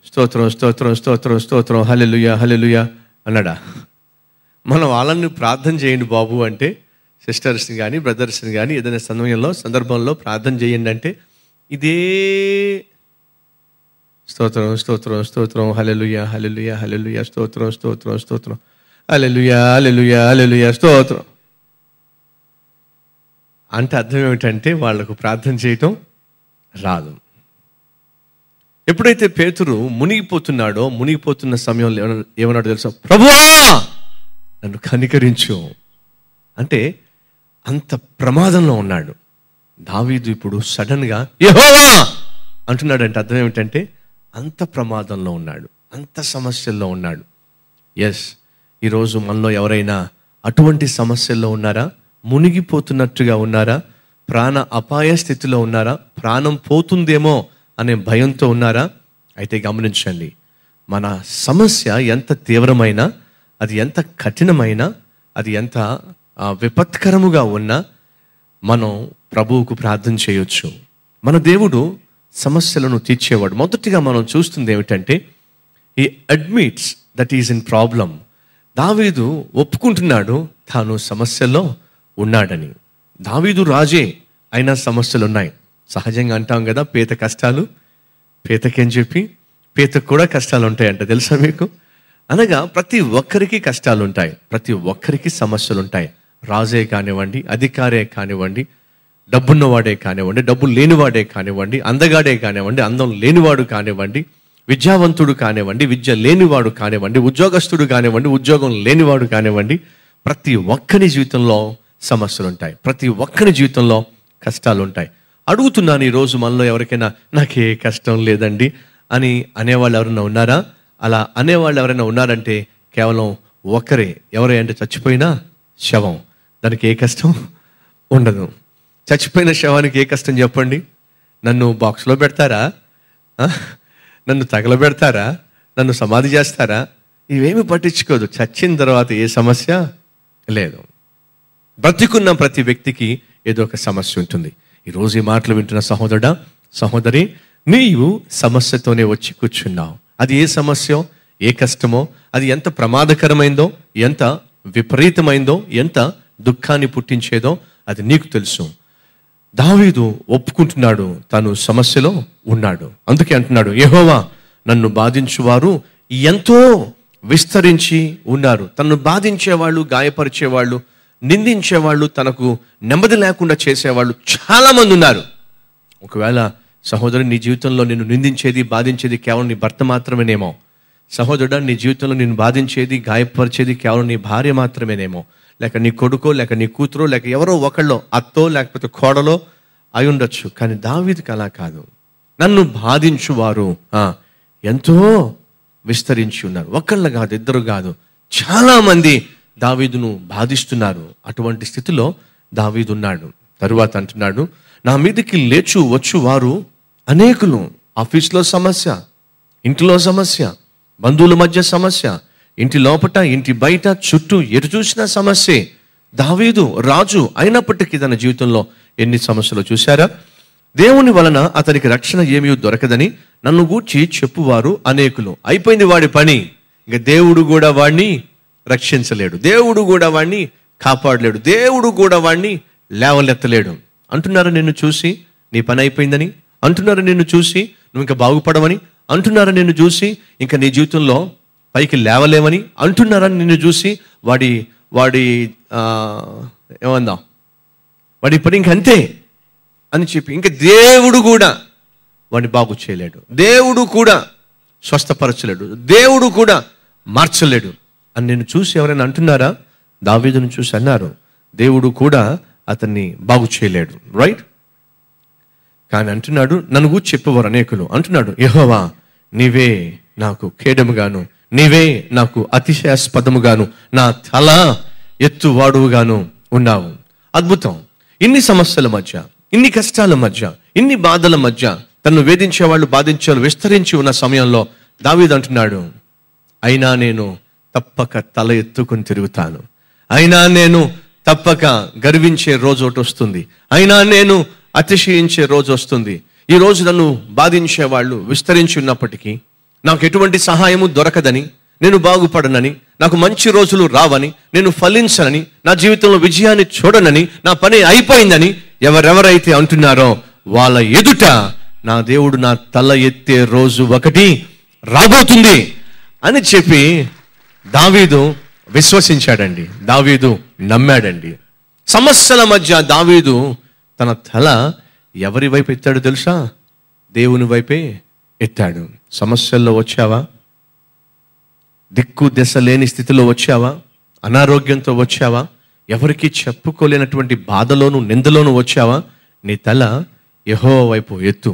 స్తోత్రం స్తోత్రం స్తోత్రం స్తోత్రం హలెలుయ హలెలుయ అన్నాడా మనం వాళ్ళని ప్రార్థన చేయండి బాబు అంటే సిస్టర్స్ని కానీ బ్రదర్స్ని కానీ ఏదైనా సమయంలో సందర్భంలో ప్రార్థన చేయండి అంటే ఇదే స్తోత్రం స్తోత్రం స్తోత్రం హలెలుయ హలెలుయ హలెలుయ స్తోత్రం స్తోత్రం స్తోత్రం హలెలుయ హలెలుయ హలెలుయ స్తోత్రం అంటే అర్థం ఏమిటంటే వాళ్లకు ప్రార్థన చేయటం రాదు ఎప్పుడైతే పేతురు మునిగిపోతున్నాడో మునిగిపోతున్న సమయంలో ఏమన్నా- ఏమన్నాడో తెలుసా ప్రభువా నన్ను కనికరించు అంటే అంత ప్రమాదంలో ఉన్నాడు దావీదు ఇప్పుడు సడన్గా యెహోవా అంటున్నాడంటే అర్థం ఏమిటంటే అంత ప్రమాదంలో ఉన్నాడు అంత సమస్యల్లో ఉన్నాడు ఎస్ ఈరోజు మనలో ఎవరైనా అటువంటి సమస్యల్లో ఉన్నారా మునిగిపోతున్నట్టుగా ఉన్నారా ప్రాణ అపాయ స్థితిలో ఉన్నారా ప్రాణం పోతుందేమో అనే భయంతో ఉన్నారా అయితే గమనించండి మన సమస్య ఎంత తీవ్రమైనా అది ఎంత కఠినమైనా అది ఎంత ఆ, విపత్కరముగా ఉన్నా మనం ప్రభువుకు ప్రార్థన చేయొచ్చు మన దేవుడు సమస్యలను తీర్చేవాడు మొదటిగా మనం చూస్తుంది ఏమిటంటే ఈ admits that is in problem దావీదు ఒప్పుకుంటున్నాడు తాను సమస్యలో ఉన్నాడని దావీదు రాజే అయినా సమస్యలు ఉన్నాయి సహజంగా అంటాం కదా పేద కష్టాలు పీతకేం చెప్పి పీతకు కూడా కష్టాలు ఉంటాయంట తెలుసా మీకు అనగా ప్రతి ఒక్కరికి కష్టాలు ఉంటాయి ప్రతి ఒక్కరికి సమస్యలు ఉంటాయి రాజే కానివ్వండి అధికారే కానివ్వండి డబ్బున్నవాడే కానివ్వండి డబ్బు లేనివాడే కానివ్వండి అందగాడే కానివ్వండి అందం లేనివాడు కానివ్వండి విద్యావంతుడు కానివ్వండి విద్య లేనివాడు కానివ్వండి ఉద్యోగస్తుడు కానివ్వండి ఉద్యోగం లేనివాడు కానివ్వండి ప్రతి ఒక్కరి జీవితంలో సమస్యలు ఉంటాయి ప్రతి ఒక్కరి జీవితంలో కష్టాలు ఉంటాయి అడుగుతున్నాను ఈరోజు మనలో ఎవరికైనా నాకే కష్టం లేదండి అని అనేవాళ్ళు ఎవరైనా ఉన్నారా అలా అనేవాళ్ళు ఎవరైనా ఉన్నారంటే కేవలం ఒకరే ఎవరే అంటే చచ్చిపోయినా శవం దానికి ఏ కష్టం ఉండదు చచ్చిపోయిన శవానికి ఏ కష్టం చెప్పండి నన్ను బాక్స్లో పెడతారా ఆ? నన్ను తగలబెడతారా నన్ను సమాధి చేస్తారా ఇవేమి పట్టించుకోదు చచ్చిన తర్వాత ఏ సమస్య లేదు బ్రతికున్న ప్రతి వ్యక్తికి ఏదో ఒక సమస్య ఉంటుంది ఈరోజు ఈ మాటలు వింటున్న సహోదరుడా సహోదరి నీవు సమస్యతోనే వచ్చి కూర్చున్నావు అది ఏ సమస్య ఏ కష్టమో అది ఎంత ప్రమాదకరమైందో ఎంత విపరీతమైందో ఎంత దుఃఖాన్ని పుట్టించేదో అది నీకు తెలుసు దావీదు ఒప్పుకుంటున్నాడు తను సమస్యలో ఉన్నాడు అందుకే అంటున్నాడు యెహోవా నన్ను బాధించువారు ఎంతో విస్తరించి ఉన్నారు తనను బాధించేవాళ్ళు గాయపరిచేవాళ్ళు నిందించేవాళ్ళు తనకు నెమ్మది లేకుండా చేసేవాళ్ళు చాలా మంది ఉన్నారు ఒకవేళ సహోదరు నీ జీవితంలో నిన్ను నిందించేది బాధించేది కేవలం నీ భర్త మాత్రమేనేమో సహోదరుడా నీ జీవితంలో నిన్ను బాధించేది గాయపరిచేది కేవలం నీ భార్య మాత్రమేనేమో లేక నీ కొడుకో లేక నీ కూతురో లేక ఎవరో ఒకళ్ళో అత్తో లేకపోతే కోడలో అయి ఉండొచ్చు కానీ దావీదికి అలా కాదు నన్ను బాధించువారు ఆ, ఎంతో విస్తరించి ఉన్నారు ఒకళ్ళు కాదు ఇద్దరు కాదు చాలా మంది దావీదును బాధిస్తున్నారు అటువంటి స్థితిలో దావీదు ఉన్నాడు తరువాత అంటున్నాడు నా మీదకి లేచు వచ్చు వారు అనేకులు ఆఫీస్లో సమస్య ఇంటిలో సమస్య బంధువుల మధ్య సమస్య ఇంటి లోపట ఇంటి బయట చుట్టూ ఎటు చూసినా సమస్యే దావీదు రాజు అయినప్పటికీ తన జీవితంలో ఎన్ని సమస్యలు చూశారా దేవుని వలన అతనికి రక్షణ ఏమీ దొరకదని నన్ను గూర్చి చెప్పువారు అనేకులు అయిపోయింది వాడి పని ఇక దేవుడు కూడా వాడిని రక్షించలేడు దేవుడు కూడా వాడిని కాపాడలేడు దేవుడు కూడా వాడిని లేవలెత్తలేడు అంటున్నారా నిన్ను చూసి నీ పని అయిపోయిందని అంటున్నారా నిన్ను చూసి నువ్వు ఇంకా బాగుపడవని అంటున్నారా నిన్ను చూసి ఇంకా నీ జీవితంలో పైకి లేవలేవని అంటున్నారా నిన్ను చూసి వాడి వాడి ఆ, ఏమందాం వాడి పని ఇంకంతే అని చెప్పి ఇంకా దేవుడు కూడా వాడిని బాగు చేయలేడు దేవుడు కూడా స్వస్థపరచలేడు దేవుడు కూడా మార్చలేడు అని నేను చూసి ఎవరైనా అంటున్నారా దావీదును చూసి అన్నారు దేవుడు కూడా అతన్ని బాగు చేయలేడు రైట్ కానీ అంటున్నాడు నన్ను గూర్చి చెప్పేవారు అనేకులు అంటున్నాడు యెహోవా నీవే నాకు ఖేడముగాను నీవే నాకు అతిశయాస్పదముగాను నా తల ఎత్తువాడుగాను ఉన్నావు అద్భుతం ఇన్ని సమస్యల మధ్య ఇన్ని కష్టాల మధ్య ఇన్ని బాధల మధ్య తను వేధించే వాళ్ళు బాధించేవాళ్ళు విస్తరించి ఉన్న సమయంలో దావీదు అంటున్నాడు అయినా నేను తప్పక తల ఎత్తుకుని తిరుగుతాను అయినా నేను తప్పక గర్వించే రోజు ఒకటి వస్తుంది అయినా నేను అతిశయించే రోజు వస్తుంది ఈ రోజు నన్ను బాధించే వాళ్ళు విస్తరించి ఉన్నప్పటికీ నాకు ఎటువంటి సహాయము దొరకదని నేను బాగుపడనని నాకు మంచి రోజులు రావని నేను ఫలించనని నా జీవితంలో విజయాన్ని చూడనని నా పని అయిపోయిందని ఎవరెవరైతే అంటున్నారో వాళ్ళ ఎదుట నా దేవుడు నా తల ఎత్తే రోజు ఒకటి రాబోతుంది అని చెప్పి దావీదు విశ్వసించాడండి దావీదు నమ్మాడండి సమస్యల మధ్య దావీదు తన తల ఎవరి వైపు ఎత్తాడు తెలుసా దేవుని వైపే ఎత్తాడు సమస్యల్లో వచ్చావా దిక్కు దశ లేని స్థితిలో వచ్చావా అనారోగ్యంతో వచ్చావా ఎవరికి చెప్పుకోలేనటువంటి బాధలోను నిందలోను వచ్చావా నీ తల యహో వైపు ఎత్తు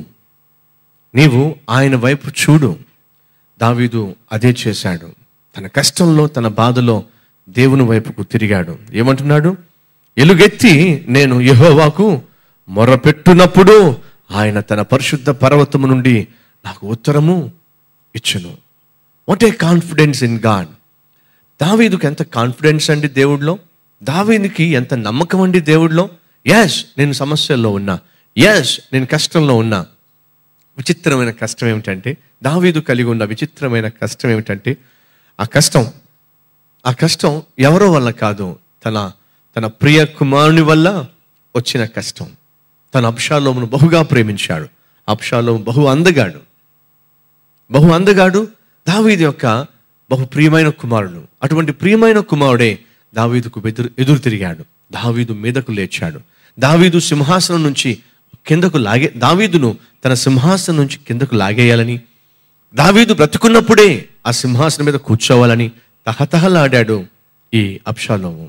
నీవు ఆయన వైపు చూడు దావీదు అదే చేశాడు తన కష్టంలో తన బాధలో దేవుని వైపుకు తిరిగాడు ఏమంటున్నాడు ఎలుగెత్తి నేను యెహోవాకు మొరపెట్టునప్పుడు ఆయన తన పరిశుద్ధ పర్వతము నుండి నాకు ఉత్తరము ఇచ్చును what a confidence in God దావీదుకి ఎంత కాన్ఫిడెన్స్ అండి దేవుడిలో దావీదుకి ఎంత నమ్మకం అండి దేవుడిలో ఎస్ నేను సమస్యల్లో ఉన్నా ఎస్ నేను కష్టంలో ఉన్నా విచిత్రమైన కష్టం ఏమిటంటే దావీదు కలిగి ఉన్న విచిత్రమైన కష్టం ఏమిటంటే ఆ కష్టం ఆ కష్టం ఎవరో వల్ల కాదు తన తన ప్రియ కుమారుని వల్ల వచ్చిన కష్టం తన అప్షాలోమును బహుగా ప్రేమించాడు అప్షాలోము బహు అందగాడు బహు అందగాడు దావీదు యొక్క బహు ప్రియమైన కుమారుడు అటువంటి ప్రియమైన కుమారుడే దావీదుకు ఎదురు ఎదురు తిరిగాడు దావీదు మీదకు లేచాడు దావీదు సింహాసనం నుంచి కిందకు లాగే దావీదును తన సింహాసనం నుంచి కిందకు లాగేయాలని దావీదు బ్రతుకున్నప్పుడే ఆ సింహాసనం మీద కూర్చోవాలని తహతహలాడాడు ఈ అప్షాలోము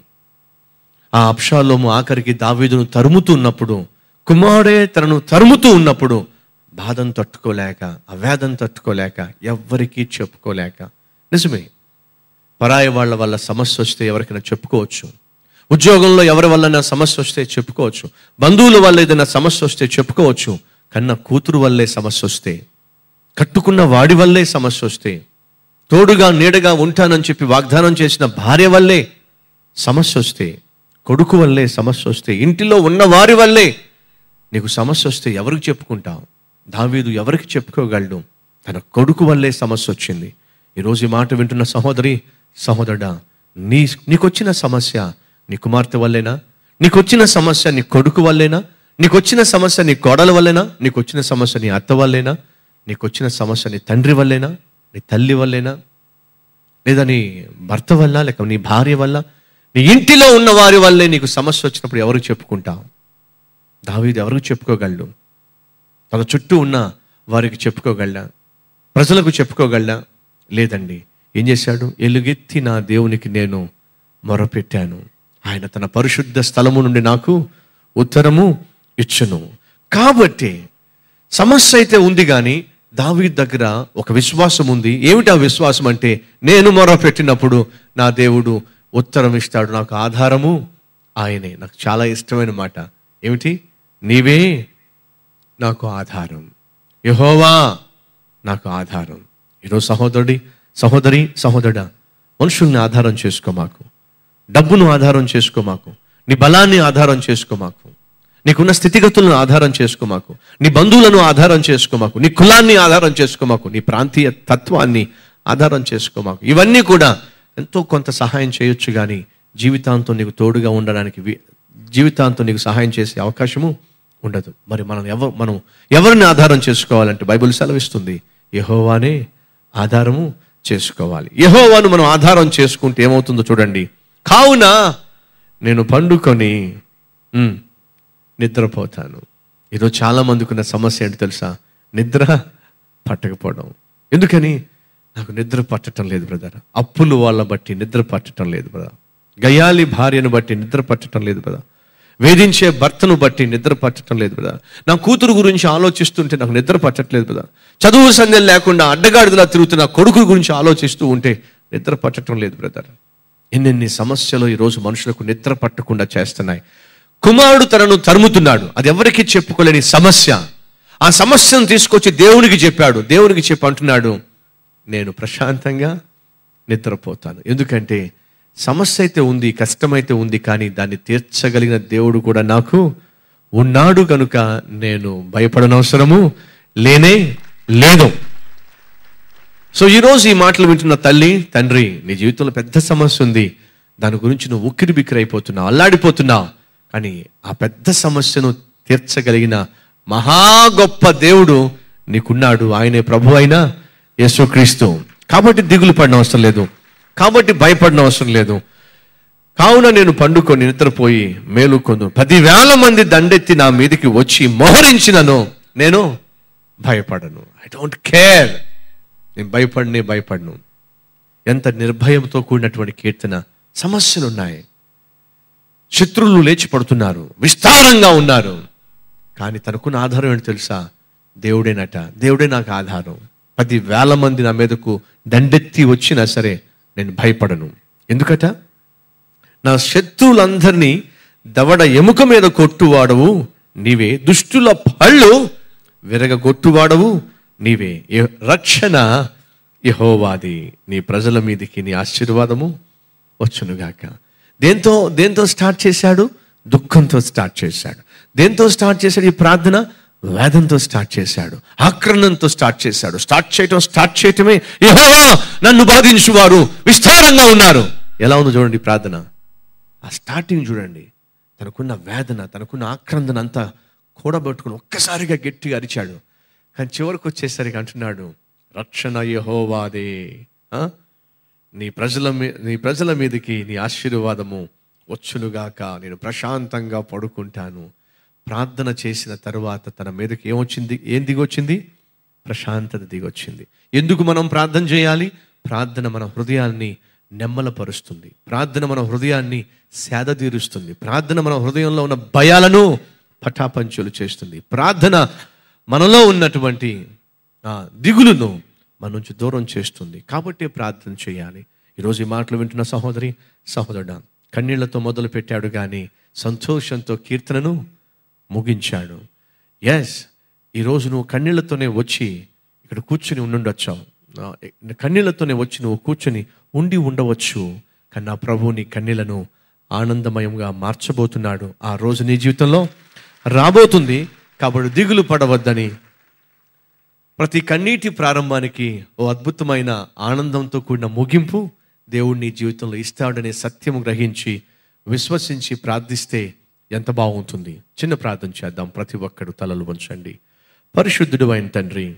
ఆ అప్షాలోము ఆఖరికి దావీదును తరుముతూ ఉన్నప్పుడు కుమారుడే తనను తరుముతూ ఉన్నప్పుడు బాధను తట్టుకోలేక అవేదం తట్టుకోలేక ఎవ్వరికీ చెప్పుకోలేక నిజమే పరాయి వాళ్ళ వల్ల సమస్య వస్తే ఎవరికైనా చెప్పుకోవచ్చు ఉద్యోగంలో ఎవరి వల్ల సమస్య వస్తే చెప్పుకోవచ్చు బంధువుల వల్ల ఏదైనా సమస్య వస్తే చెప్పుకోవచ్చు కన్న కూతురు వల్లే సమస్య వస్తే కట్టుకున్న వాడి వల్లే సమస్య వస్తే తోడుగా నీడగా ఉంటానని చెప్పి వాగ్దానం చేసిన భార్య వల్లే సమస్య వస్తే కొడుకు వల్లే సమస్య వస్తే ఇంటిలో ఉన్న వారి వల్లే నీకు సమస్య వస్తే ఎవరికి చెప్పుకుంటావు దావీదు ఎవరికి చెప్పుకోగలడు తన కొడుకు వల్లే సమస్య వచ్చింది ఈరోజు ఈ మాట వింటున్న సహోదరి సహోదరుడా నీ నీకొచ్చిన సమస్య నీ కుమార్తె వల్లేనా నీకొచ్చిన సమస్య నీ కొడుకు వల్లేనా నీకొచ్చిన సమస్య నీ కోడల వల్లేనా నీకొచ్చిన సమస్య నీ అత్త వల్లేనా నీకొచ్చిన సమస్య నీ తండ్రి వల్లేనా నీ తల్లి వల్లేనా లేదా నీ భర్త వల్ల లేక నీ భార్య వల్ల నీ ఇంటిలో ఉన్న వారి వల్లే నీకు సమస్య వచ్చినప్పుడు ఎవరికి చెప్పుకుంటావు దావీదు ఎవరికి చెప్పుకోగలడు తన చుట్టూ ఉన్న వారికి చెప్పుకోగలడా ప్రజలకు చెప్పుకోగలడా లేదండి ఏం చేశాడు ఎలుగెత్తి నా దేవునికి నేను మొరపెట్టాను ఆయన తన పరిశుద్ధ స్థలము నుండి నాకు ఉత్తరము ఇచ్చును కాబట్టి సమస్య అయితే ఉంది కానీ దావీ దగ్గర ఒక విశ్వాసం ఉంది ఏమిటి ఆ విశ్వాసం అంటే నేను మొరపెట్టినప్పుడు నా దేవుడు ఉత్తరం ఇస్తాడు నాకు ఆధారము ఆయనే నాకు చాలా ఇష్టమైన మాట ఏమిటి నీవే నాకు ఆధారం యహోవా నాకు ఆధారం ఈరోజు సహోదరుడి సహోదరి సహోదరుడా మనుషుల్ని ఆధారం చేసుకో మాకు డబ్బును ఆధారం చేసుకో మాకు నీ బలాన్ని ఆధారం చేసుకో మాకు నీకున్న స్థితిగతులను ఆధారం చేసుకో మాకు నీ బంధువులను ఆధారం చేసుకో మాకు నీ కులాన్ని ఆధారం చేసుకో మాకు నీ ప్రాంతీయ తత్వాన్ని ఆధారం చేసుకో మాకు ఇవన్నీ కూడా ఎంతో కొంత సహాయం చేయొచ్చు కానీ జీవితాంతం నీకు తోడుగా ఉండడానికి వి- జీవితాంతం నీకు సహాయం చేసే అవకాశము ఉండదు మరి మనం ఎవ మనం ఎవరిని ఆధారం చేసుకోవాలంటే బైబిల్ సెలవిస్తుంది యహోవానే ఆధారము చేసుకోవాలి యహోవాను మనం ఆధారం చేసుకుంటే ఏమవుతుందో చూడండి కావున నేను పండుకొని ఉమ్, నిద్రపోతాను ఈరోజు చాలా మందికి ఉన్న సమస్య ఏంటి తెలుసా నిద్ర పట్టకపోవడం ఎందుకని నాకు నిద్ర పట్టడం లేదు బ్రదర్ అప్పులు వాళ్ళ బట్టి నిద్ర పట్టడం లేదు బ్రదర్ గయాలి భార్యను బట్టి నిద్ర పట్టడం లేదు బ్రదర్ వేధించే భర్తను బట్టి నిద్ర పట్టడం లేదు బ్రదర్ నా కూతురు గురించి ఆలోచిస్తుంటే నాకు నిద్ర పట్టట్లేదు బ్రదర్ చదువు సంధ్యం లేకుండా అడ్డగాడిదలా తిరుగుతున్న కొడుకు గురించి ఆలోచిస్తూ ఉంటే నిద్ర పట్టడం లేదు బ్రదర్ ఎన్నెన్ని సమస్యలు ఈరోజు మనుషులకు నిద్ర పట్టకుండా చేస్తున్నాయి కుమారుడు తనను తరుముతున్నాడు అది ఎవరికి చెప్పుకోలేని సమస్య ఆ సమస్యను తీసుకొచ్చి దేవునికి చెప్పాడు దేవునికి చెప్పి అంటున్నాడు నేను ప్రశాంతంగా నిద్రపోతాను ఎందుకంటే సమస్య అయితే ఉంది కష్టమైతే ఉంది కానీ దాన్ని తీర్చగలిగిన దేవుడు కూడా నాకు ఉన్నాడు కనుక నేను భయపడనవసరము లేనే లేదు సో ఈరోజు ఈ మాటలు వింటున్న తల్లి తండ్రి నీ జీవితంలో పెద్ద సమస్య ఉంది దాని గురించి నువ్వు ఉక్కిరి బిక్కిరి అయిపోతున్నావు అల్లాడిపోతున్నావు కానీ ఆ పెద్ద సమస్యను తీర్చగలిగిన మహా గొప్ప దేవుడు నీకున్నాడు ఆయనే ప్రభు అయిన యేసుక్రీస్తు కాబట్టి దిగులు పడిన అవసరం లేదు కాబట్టి భయపడిన అవసరం లేదు కావున నేను పండుకొని నిద్రపోయి మేలుకొందు పదివేల మంది దండెత్తి నా మీదకి వచ్చి మోహరించినను నేను భయపడను ఐ డోంట్ కేర్ నేను భయపడనే భయపడను ఎంత నిర్భయంతో కూడినటువంటి కీర్తన సమస్యలు ఉన్నాయి శత్రువులు లేచి పడుతున్నారు విస్తారంగా ఉన్నారు కానీ తనకున్న ఆధారం ఏంటి తెలుసా దేవుడేనట దేవుడే నాకు ఆధారం పది వేల మంది నా మీదకు దండెత్తి వచ్చినా సరే నేను భయపడను ఎందుకట నా శత్రువులందరినీ దవడ ఎముక మీద కొట్టువాడవు నీవే దుష్టుల పళ్ళు విరగగొట్టువాడవు నీవే ఏ- రక్షణ యహోవాది నీ ప్రజల మీదికి నీ ఆశీర్వాదము వచ్చునుగాక దేంతో దేంతో స్టార్ట్ చేశాడు దుఃఖంతో స్టార్ట్ చేశాడు దేంతో స్టార్ట్ చేశాడు ఈ ప్రార్థన వేదంతో స్టార్ట్ చేశాడు ఆక్రమణంతో స్టార్ట్ చేశాడు స్టార్ట్ చేయటం స్టార్ట్ చేయటమే యెహోవా నన్ను బాధించువారు విస్తారంగా ఉన్నారు ఎలా ఉందో చూడండి ఈ ప్రార్థన ఆ స్టార్టింగ్ చూడండి తనకున్న వేదన తనకున్న ఆక్రందన అంతా కూడబెట్టుకుని ఒక్కసారిగా గట్టిగా అరిచాడు కానీ చివరికి వచ్చేసరికి అంటున్నాడు రక్షణ యహోవాదే ఆ? నీ ప్రజల మీ నీ ప్రజల మీదకి నీ ఆశీర్వాదము వచ్చునుగాక నేను ప్రశాంతంగా పడుకుంటాను ప్రార్థన చేసిన తరువాత తన మీదకి ఏమొచ్చింది ఏం దిగొచ్చింది ప్రశాంతత దిగొచ్చింది ఎందుకు మనం ప్రార్థన చేయాలి ప్రార్థన మన హృదయాన్ని నెమ్మలపరుస్తుంది ప్రార్థన మన హృదయాన్ని సేదతీరుస్తుంది ప్రార్థన మన హృదయంలో ఉన్న భయాలను పటాపంచులు చేస్తుంది ప్రార్థన మనలో ఉన్నటువంటి ఆ, దిగులును మన నుంచి దూరం చేస్తుంది కాబట్టి ప్రార్థన చేయాలి ఈరోజు ఈ మాటలు వింటున్న సహోదరి సహోదరుడా కన్నీళ్లతో మొదలు పెట్టాడు కానీ సంతోషంతో కీర్తనను ముగించాడు ఎస్ ఈరోజు నువ్వు కన్నీళ్లతోనే వచ్చి ఇక్కడ కూర్చుని ఉండుండొచ్చావు నా- కన్నీళ్లతోనే వచ్చి నువ్వు కూర్చుని ఉండి ఉండవచ్చు కానీ నా ప్రభు నీ కన్నీళ్లను ఆనందమయంగా మార్చబోతున్నాడు ఆ రోజు నీ జీవితంలో రాబోతుంది కాబట్టి దిగులు పడవద్దని ప్రతి కన్నీటి ప్రారంభానికి ఓ అద్భుతమైన ఆనందంతో కూడిన ముగింపు దేవుడు నీ జీవితంలో ఇస్తాడనే సత్యము గ్రహించి విశ్వసించి ప్రార్థిస్తే ఎంత బాగుంటుంది చిన్న ప్రార్థన చేద్దాం ప్రతి ఒక్కడు తలలు వంచండి పరిశుద్ధుడు అయిన తండ్రి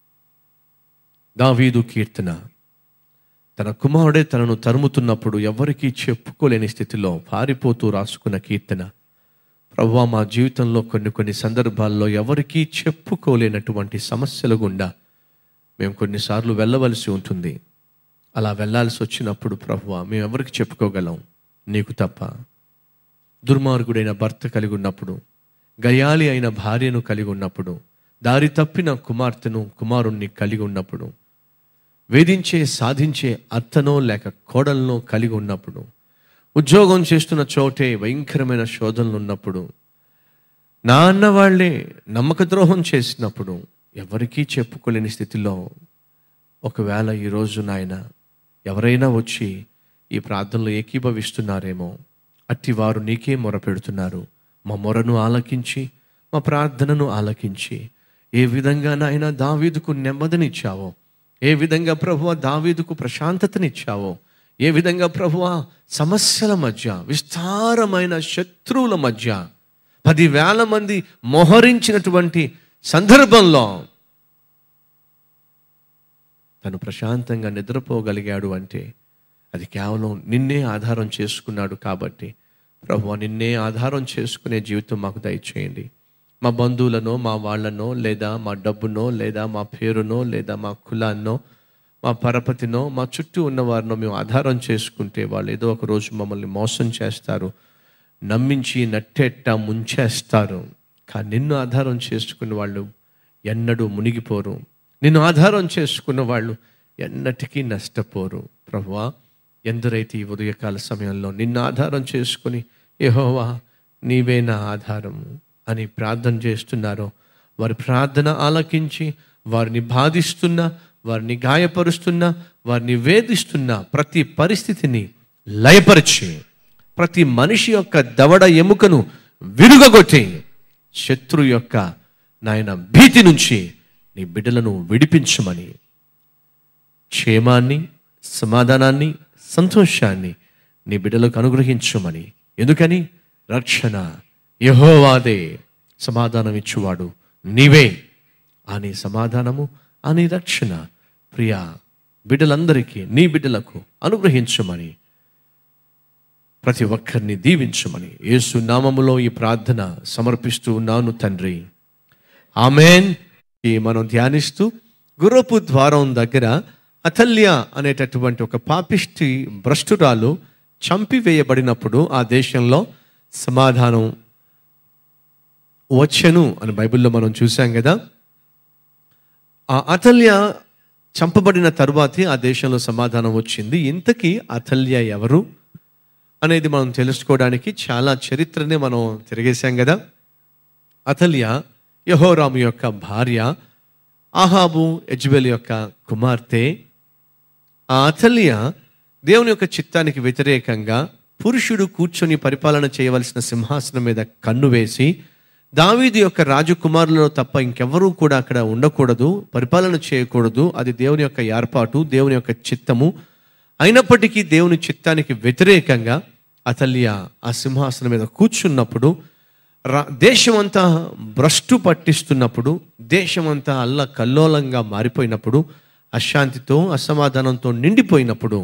దావీదు కీర్తన తన కుమారుడే తనను తరుముతున్నప్పుడు ఎవరికీ చెప్పుకోలేని స్థితిలో పారిపోతూ రాసుకున్న కీర్తన ప్రభు మా జీవితంలో కొన్ని కొన్ని సందర్భాల్లో ఎవరికీ చెప్పుకోలేనటువంటి సమస్యల గుండా మేము కొన్నిసార్లు వెళ్ళవలసి ఉంటుంది అలా వెళ్ళాల్సి వచ్చినప్పుడు ప్రభు మేము ఎవరికి చెప్పుకోగలం నీకు తప్ప దుర్మార్గుడైన భర్త కలిగి ఉన్నప్పుడు గయాలి అయిన భార్యను కలిగి ఉన్నప్పుడు దారి తప్పిన కుమార్తెను కుమారుణ్ణి కలిగి ఉన్నప్పుడు వేధించే సాధించే అత్తనో లేక కోడలనో కలిగి ఉన్నప్పుడు ఉద్యోగం చేస్తున్న చోటే భయంకరమైన శోధనలు ఉన్నప్పుడు నా అన్న వాళ్ళే నమ్మక ద్రోహం చేసినప్పుడు ఎవరికీ చెప్పుకోలేని స్థితిలో ఒకవేళ ఈరోజు నాయన ఎవరైనా వచ్చి ఈ ప్రార్థనలో ఏకీభవిస్తున్నారేమో అట్టి వారు నీకే మొరపెడుతున్నారు మా మొరను ఆలకించి మా ప్రార్థనను ఆలకించి ఏ విధంగా నాయన దావీదుకు నెమ్మదినిచ్చావో ఏ విధంగా ప్రభువ దావీదుకు ప్రశాంతతనిచ్చావో ఏ విధంగా ప్రభువ సమస్యల మధ్య విస్తారమైన శత్రువుల మధ్య పదివేల మంది మోహరించినటువంటి సందర్భంలో తను ప్రశాంతంగా నిద్రపోగలిగాడు అంటే అది కేవలం నిన్నే ఆధారం చేసుకున్నాడు కాబట్టి ప్రభు నిన్నే ఆధారం చేసుకునే జీవితం మాకు దయచేయండి మా బంధువులనో మా వాళ్ళనో లేదా మా డబ్బునో లేదా మా పేరునో లేదా మా కులాన్నో మా పరపతినో మా చుట్టూ ఉన్న వారినో మేము ఆధారం చేసుకుంటే వాళ్ళు ఏదో ఒక రోజు మమ్మల్ని మోసం చేస్తారు నమ్మించి నట్టెట్ట ముంచేస్తారు కానీ నిన్ను ఆధారం చేసుకున్న వాళ్ళు ఎన్నడూ మునిగిపోరు నిన్ను ఆధారం చేసుకున్న వాళ్ళు ఎన్నటికీ నష్టపోరు ప్రభువా ఎందరైతే ఈ ఉదయకాల సమయంలో నిన్ను ఆధారం చేసుకుని యెహోవా నీవే నా ఆధారము అని ప్రార్థన చేస్తున్నారో వారి ప్రార్థన ఆలకించి వారిని బాధిస్తున్న వారిని గాయపరుస్తున్న వారిని వేధిస్తున్న ప్రతి పరిస్థితిని లయపరిచి ప్రతి మనిషి యొక్క దవడ ఎముకను విరుగగొట్టి శత్రు యొక్క నాయన భీతి నుంచి నీ బిడ్డలను విడిపించమని క్షేమాన్ని సమాధానాన్ని సంతోషాన్ని నీ బిడ్డలకు అనుగ్రహించమని ఎందుకని రక్షణ యహోవాదే సమాధానం ఇచ్చువాడు నీవే అని సమాధానము అని రక్షణ ప్రియా బిడ్డలందరికీ నీ బిడ్డలకు అనుగ్రహించమని ప్రతి ఒక్కరిని దీవించమని యేసు నామములో ఈ ప్రార్థన సమర్పిస్తూ ఉన్నాను తండ్రి ఆమెన్ ఈ మనం ధ్యానిస్తూ గురపు ద్వారం దగ్గర అతల్య అనేటటువంటి ఒక పాపిష్టి భ్రష్టురాలు చంపివేయబడినప్పుడు ఆ దేశంలో సమాధానం వచ్చెను అని బైబిల్లో మనం చూసాం కదా ఆ అతల్య చంపబడిన తరువాతే ఆ దేశంలో సమాధానం వచ్చింది ఇంతకీ అతల్య ఎవరు అనేది మనం తెలుసుకోవడానికి చాలా చరిత్రనే మనం తిరిగేశాం కదా అతల్య యహోరాము యొక్క భార్య ఆహాబు యజ్బెల్ యొక్క కుమార్తె ఆ అతల్య దేవుని యొక్క చిత్తానికి వ్యతిరేకంగా పురుషుడు కూర్చొని పరిపాలన చేయవలసిన సింహాసనం మీద కన్ను వేసి దావీదు యొక్క రాజకుమారులలో తప్ప ఇంకెవరూ కూడా అక్కడ ఉండకూడదు పరిపాలన చేయకూడదు అది దేవుని యొక్క ఏర్పాటు దేవుని యొక్క చిత్తము అయినప్పటికీ దేవుని చిత్తానికి వ్యతిరేకంగా అతల్య ఆ సింహాసనం మీద కూర్చున్నప్పుడు రా దేశమంతా భ్రష్టు పట్టిస్తున్నప్పుడు దేశమంతా అల్ల కల్లోలంగా మారిపోయినప్పుడు అశాంతితో అసమాధానంతో నిండిపోయినప్పుడు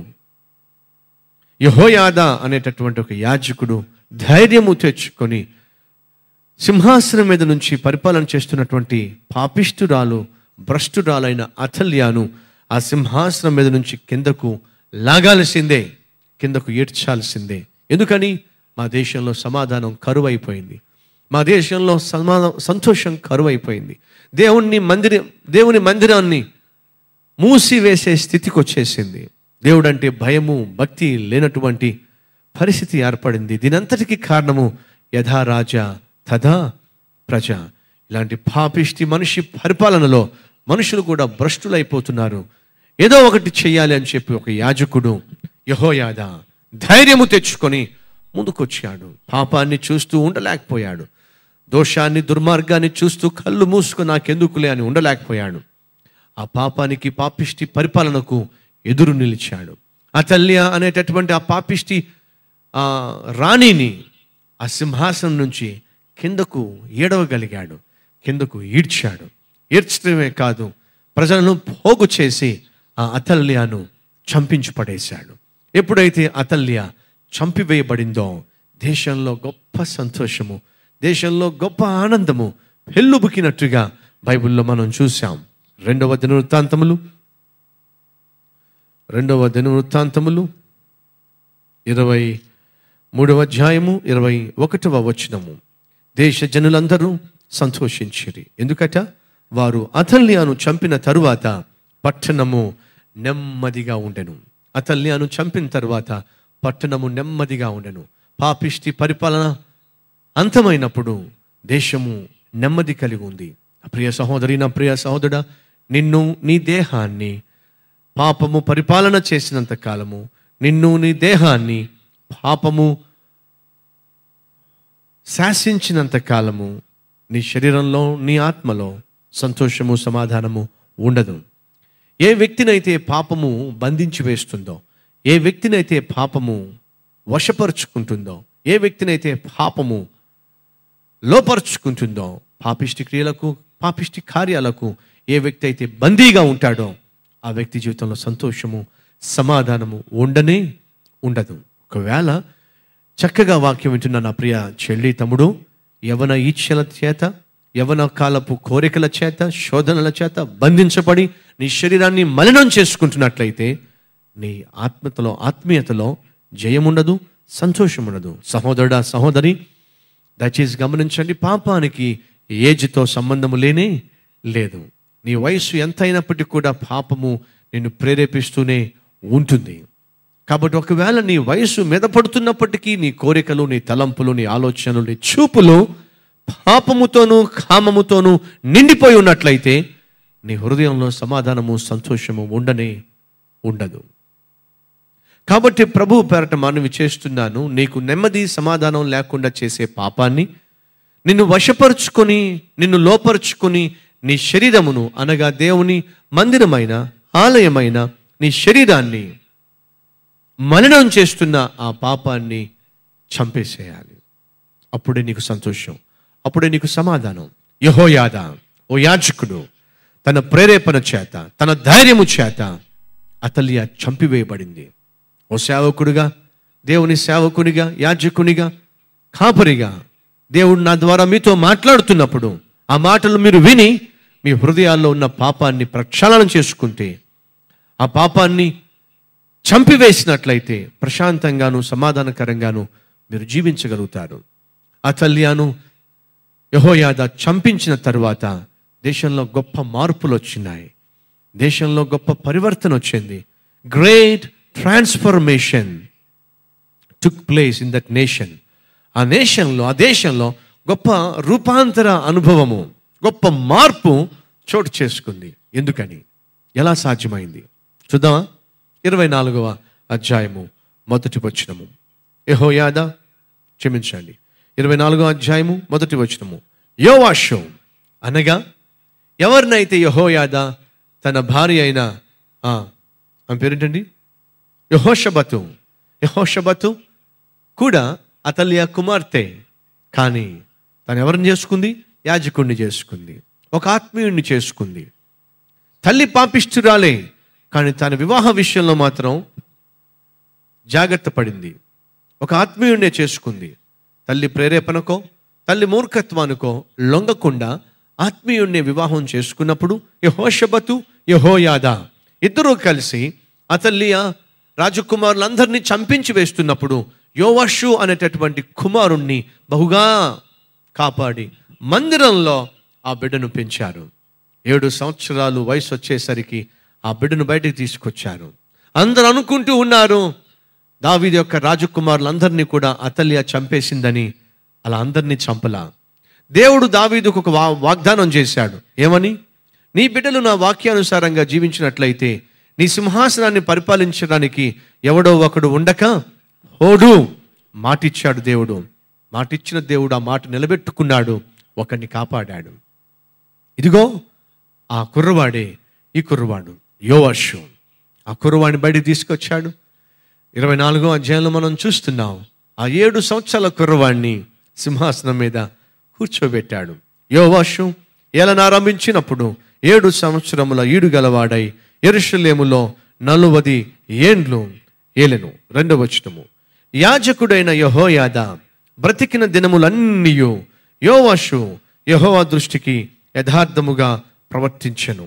యహోయాద అనేటటువంటి ఒక యాజకుడు ధైర్యము తెచ్చుకొని సింహాసనం మీద నుంచి పరిపాలన చేస్తున్నటువంటి పాపిష్టురాలు భ్రష్టురాలైన అతల్యాను ఆ సింహాసనం మీద నుంచి కిందకు లాగాల్సిందే కిందకు ఏడ్చాల్సిందే ఎందుకని మా దేశంలో సమాధానం కరువైపోయింది మా దేశంలో సమాధానం సంతోషం కరువైపోయింది దేవుణ్ణి మందిర దేవుని మందిరాన్ని మూసివేసే స్థితికి వచ్చేసింది దేవుడంటే భయము భక్తి లేనటువంటి పరిస్థితి ఏర్పడింది దీనంతటికి కారణము యథా రాజా తథా ప్రజ ఇలాంటి పాపిష్టి మనిషి పరిపాలనలో మనుషులు కూడా భ్రష్టులైపోతున్నారు ఏదో ఒకటి చెయ్యాలి అని చెప్పి ఒక యాజకుడు యహోయాద ధైర్యము తెచ్చుకొని ముందుకొచ్చాడు పాపాన్ని చూస్తూ ఉండలేకపోయాడు దోషాన్ని దుర్మార్గాన్ని చూస్తూ కళ్ళు మూసుకొని నాకెందుకులే అని ఉండలేకపోయాడు ఆ పాపానికి పాపిష్టి పరిపాలనకు ఎదురు నిలిచాడు ఆ తల్లి అనేటటువంటి ఆ పాపిష్టి ఆ రాణిని ఆ సింహాసనం నుంచి కిందకు ఏడవగలిగాడు కిందకు ఈడ్చాడు ఈడ్చడమే కాదు ప్రజలను పోగు చేసి ఆ అతల్యాను చంపించి పడేశాడు ఎప్పుడైతే అతల్య చంపివేయబడిందో దేశంలో గొప్ప సంతోషము దేశంలో గొప్ప ఆనందము పెళ్ళుబుకినట్టుగా బైబిల్లో మనం చూసాం రెండవ దినవృత్తాంతములు రెండవ దినవృత్తాంతములు ఇరవై మూడవ అధ్యాయము ఇరవై ఒకటవ వచనము దేశ జనులందరూ సంతోషించిరి ఎందుకట వారు అతల్యాను చంపిన తరువాత పట్టణము నెమ్మదిగా ఉండెను అతల్యాను చంపిన తరువాత పట్టణము నెమ్మదిగా ఉండెను పాపిష్టి పరిపాలన అంతమైనప్పుడు దేశము నెమ్మది కలిగి ఉంది నా ప్రియ సహోదరి నా ప్రియ సహోదరుడా నిన్ను నీ దేహాన్ని పాపము పరిపాలన చేసినంత కాలము నిన్ను నీ దేహాన్ని పాపము శాసించినంత కాలము నీ శరీరంలో నీ ఆత్మలో సంతోషము సమాధానము ఉండదు ఏ వ్యక్తినైతే పాపము బంధించి వేస్తుందో ఏ వ్యక్తినైతే పాపము వశపరుచుకుంటుందో ఏ వ్యక్తినైతే పాపము లోపరుచుకుంటుందో పాపిష్టి క్రియలకు పాపిష్టి కార్యాలకు ఏ వ్యక్తి అయితే బందీగా ఉంటాడో ఆ వ్యక్తి జీవితంలో సంతోషము సమాధానము ఉండనే ఉండదు ఒకవేళ చక్కగా వాక్యం వింటున్న నా ప్రియ చెల్లి తమ్ముడు యవన ఈచ్ఛల చేత యవన కాలపు కోరికల చేత శోధనల చేత బంధించబడి నీ శరీరాన్ని మలినం చేసుకుంటున్నట్లయితే నీ ఆత్మతలో ఆత్మీయతలో జయముండదు సంతోషం ఉండదు సహోదరుడా సహోదరి దయచేసి గమనించండి పాపానికి ఏజ్తో సంబంధము లేనే లేదు నీ వయసు ఎంత అయినప్పటికీ కూడా పాపము నిన్ను ప్రేరేపిస్తూనే ఉంటుంది కాబట్టి ఒకవేళ నీ వయసు మెదపడుతున్నప్పటికీ నీ కోరికలు నీ తలంపులు నీ ఆలోచనలు నీ చూపులు పాపముతోనూ కామముతోనూ నిండిపోయి ఉన్నట్లయితే నీ హృదయంలో సమాధానము సంతోషము ఉండనే ఉండదు కాబట్టి ప్రభు పేరట మనవి చేస్తున్నాను నీకు నెమ్మది సమాధానం లేకుండా చేసే పాపాన్ని నిన్ను వశపరుచుకొని నిన్ను లోపరుచుకొని నీ శరీరమును అనగా దేవుని మందిరమైన ఆలయమైన నీ శరీరాన్ని మలినం చేస్తున్న ఆ పాపాన్ని చంపేసేయాలి అప్పుడే నీకు సంతోషం అప్పుడే నీకు సమాధానం యహోయాద ఓ యాజకుడు తన ప్రేరేపణ చేత తన ధైర్యము చేత అతల్య చంపివేయబడింది ఓ సేవకుడిగా దేవుని సేవకునిగా యాజకునిగా కాపరిగా దేవుడు నా ద్వారా మీతో మాట్లాడుతున్నప్పుడు ఆ మాటలు మీరు విని మీ హృదయాల్లో ఉన్న పాపాన్ని ప్రక్షాళన చేసుకుంటే ఆ పాపాన్ని చంపివేసినట్లయితే ప్రశాంతంగాను సమాధానకరంగాను మీరు జీవించగలుగుతారు అతల్యాను యహోయాద చంపించిన తరువాత దేశంలో గొప్ప మార్పులు వచ్చినాయి దేశంలో గొప్ప పరివర్తన వచ్చింది great transformation took place in that nation ఆ నేషన్లో ఆ దేశంలో గొప్ప రూపాంతర అనుభవము గొప్ప మార్పు చోటు చేసుకుంది ఎందుకని ఎలా సాధ్యమైంది చూద్దామా ఇరవై నాలుగవ అధ్యాయము మొదటి వచనము యెహోయాదా క్షమించండి ఇరవై నాలుగో అధ్యాయము మొదటి వచనము యోవాషో అనగా ఎవరినైతే యహోయాద తన భార్య అయిన ఆ, ఆమె పేరేంటండి యహోషబతు యహోషబతు కూడా అతల్య కుమార్తె కానీ తను ఎవరిని చేసుకుంది యాజకుడిని చేసుకుంది ఒక ఆత్మీయుడిని చేసుకుంది తల్లి పాపిష్టురాలే కానీ తన వివాహ విషయంలో మాత్రం జాగ్రత్త పడింది ఒక ఆత్మీయుడినే చేసుకుంది తల్లి ప్రేరేపణకో తల్లి మూర్ఖత్వానికో లొంగకుండా ఆత్మీయుడిని వివాహం చేసుకున్నప్పుడు యహోషబతు యహోయాద ఇద్దరూ కలిసి అతల్లియ రాజకుమారులందరినీ చంపించి వేస్తున్నప్పుడు యోవషు అనేటటువంటి కుమారుణ్ణి బహుగా కాపాడి మందిరంలో ఆ బిడ్డను పెంచారు ఏడు సంవత్సరాలు వయసు వచ్చేసరికి ఆ బిడ్డను బయటికి తీసుకొచ్చారు అందరూ అనుకుంటూ ఉన్నారు దావీది యొక్క రాజకుమారులందరినీ కూడా అతల్య చంపేసిందని అలా అందరినీ చంపలా దేవుడు దావీదుకు ఒక వా- వాగ్దానం చేశాడు ఏమని నీ బిడ్డలు నా వాక్యానుసారంగా జీవించినట్లయితే నీ సింహాసనాన్ని పరిపాలించడానికి ఎవడో ఒకడు ఉండక హోడు మాటిచ్చాడు దేవుడు మాటిచ్చిన దేవుడు ఆ మాట నిలబెట్టుకున్నాడు ఒకరిని కాపాడాడు ఇదిగో ఆ కుర్రవాడే ఈ కుర్రవాడు యోవర్షు ఆ కుర్రవాడిని బయటికి తీసుకొచ్చాడు ఇరవై నాలుగో అధ్యాయంలో మనం చూస్తున్నాం ఆ ఏడు సంవత్సరాల కుర్రవాడిని సింహాసనం మీద కూర్చోబెట్టాడు యోవాషు ఏలనారంభించినప్పుడు ఏడు సంవత్సరముల ఈడు గలవాడై ఎరుషలేములో నలువది ఏండ్లు ఏలెను రెండవ వచనము యాజకుడైన యహోయాద బ్రతికిన దినములన్నీయు యోవాషు యహోవా దృష్టికి యథార్థముగా ప్రవర్తించెను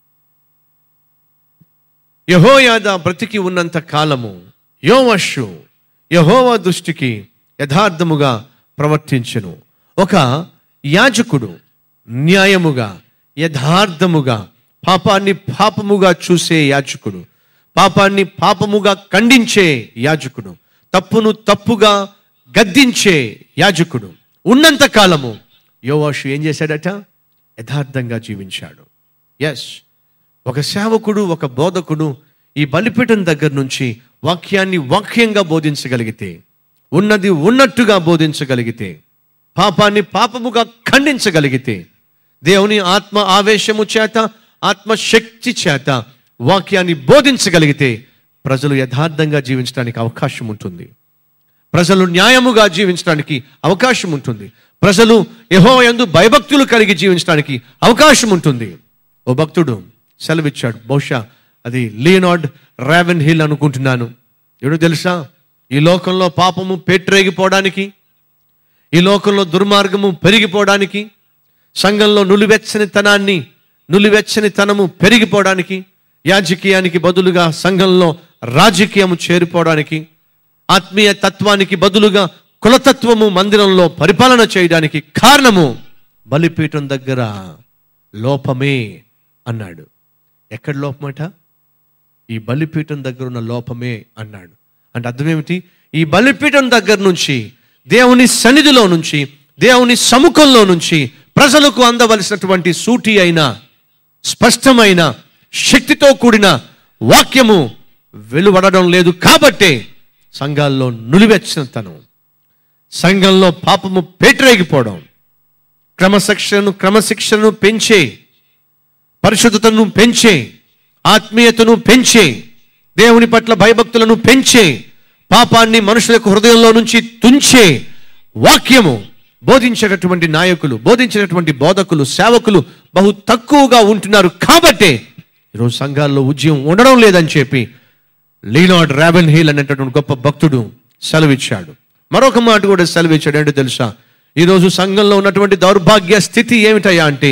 యహోయాద బ్రతికి ఉన్నంత కాలము యోవషు యహోవా దృష్టికి యథార్థముగా ప్రవర్తించెను ఒక యాజకుడు న్యాయముగా యథార్థముగా పాపాన్ని పాపముగా చూసే యాజకుడు పాపాన్ని పాపముగా ఖండించే యాజకుడు తప్పును తప్పుగా గద్దించే యాజకుడు ఉన్నంత కాలము యోవాషు ఏం చేశాడట యథార్థంగా జీవించాడు ఎస్ ఒక సేవకుడు ఒక బోధకుడు ఈ బలిపీఠం దగ్గర నుంచి వాక్యాన్ని వాక్యంగా బోధించగలిగితే ఉన్నది ఉన్నట్టుగా బోధించగలిగితే పాపాన్ని పాపముగా ఖండించగలిగితే దేవుని ఆత్మ ఆవేశము చేత ఆత్మశక్తి చేత వాక్యాన్ని బోధించగలిగితే ప్రజలు యథార్థంగా జీవించడానికి అవకాశం ఉంటుంది ప్రజలు న్యాయముగా జీవించడానికి అవకాశం ఉంటుంది ప్రజలు యహో యందు భయభక్తులు కలిగి జీవించడానికి అవకాశం ఉంటుంది ఓ భక్తుడు సెలవిచ్చాడు బహుశా అది లియనార్డ్ రావెన్ హిల్ అనుకుంటున్నాను ఎవడు తెలుసా ఈ లోకంలో పాపము పేట్రేగిపోవడానికి ఈ లోకంలో దుర్మార్గము పెరిగిపోవడానికి సంఘంలో నులివెచ్చని తనాన్ని నులివెచ్చని తనము పెరిగిపోవడానికి యాజకీయానికి బదులుగా సంఘంలో రాజకీయము చేరిపోవడానికి ఆత్మీయ తత్వానికి బదులుగా కులతత్వము మందిరంలో పరిపాలన చేయడానికి కారణము బలిపీఠం దగ్గర లోపమే అన్నాడు ఎక్కడ లోపమట ఈ బలిపీఠం దగ్గర ఉన్న లోపమే అన్నాడు అంటే అర్థం ఏమిటి ఈ బలిపీఠం దగ్గర నుంచి దేవుని సన్నిధిలో నుంచి దేవుని సముఖంలో నుంచి ప్రజలకు అందవలసినటువంటి సూటి అయిన స్పష్టమైన శక్తితో కూడిన వాక్యము వెలువడడం లేదు కాబట్టే సంఘాల్లో నులివెచ్చనితనం సంఘంలో పాపము పేటరేగిపోవడం క్రమశిక్షణను క్రమశిక్షణను పెంచే పరిశుద్ధతను పెంచే ఆత్మీయతను పెంచే దేవుని పట్ల భయభక్తులను పెంచే పాపాన్ని మనుషుల యొక్క హృదయంలో నుంచి తుంచే వాక్యము బోధించేటటువంటి నాయకులు బోధించేటటువంటి బోధకులు సేవకులు బహు తక్కువగా ఉంటున్నారు కాబట్టే ఈరోజు సంఘాల్లో ఉద్యమం ఉండడం లేదని చెప్పి లీనాడ్ రాబెన్ హీల్ అనేటటువంటి గొప్ప భక్తుడు సెలవిచ్చాడు మరొక మాట కూడా సెలవిచ్చాడు ఏంటో తెలుసా ఈరోజు సంఘంలో ఉన్నటువంటి దౌర్భాగ్య స్థితి ఏమిటయ్యా అంటే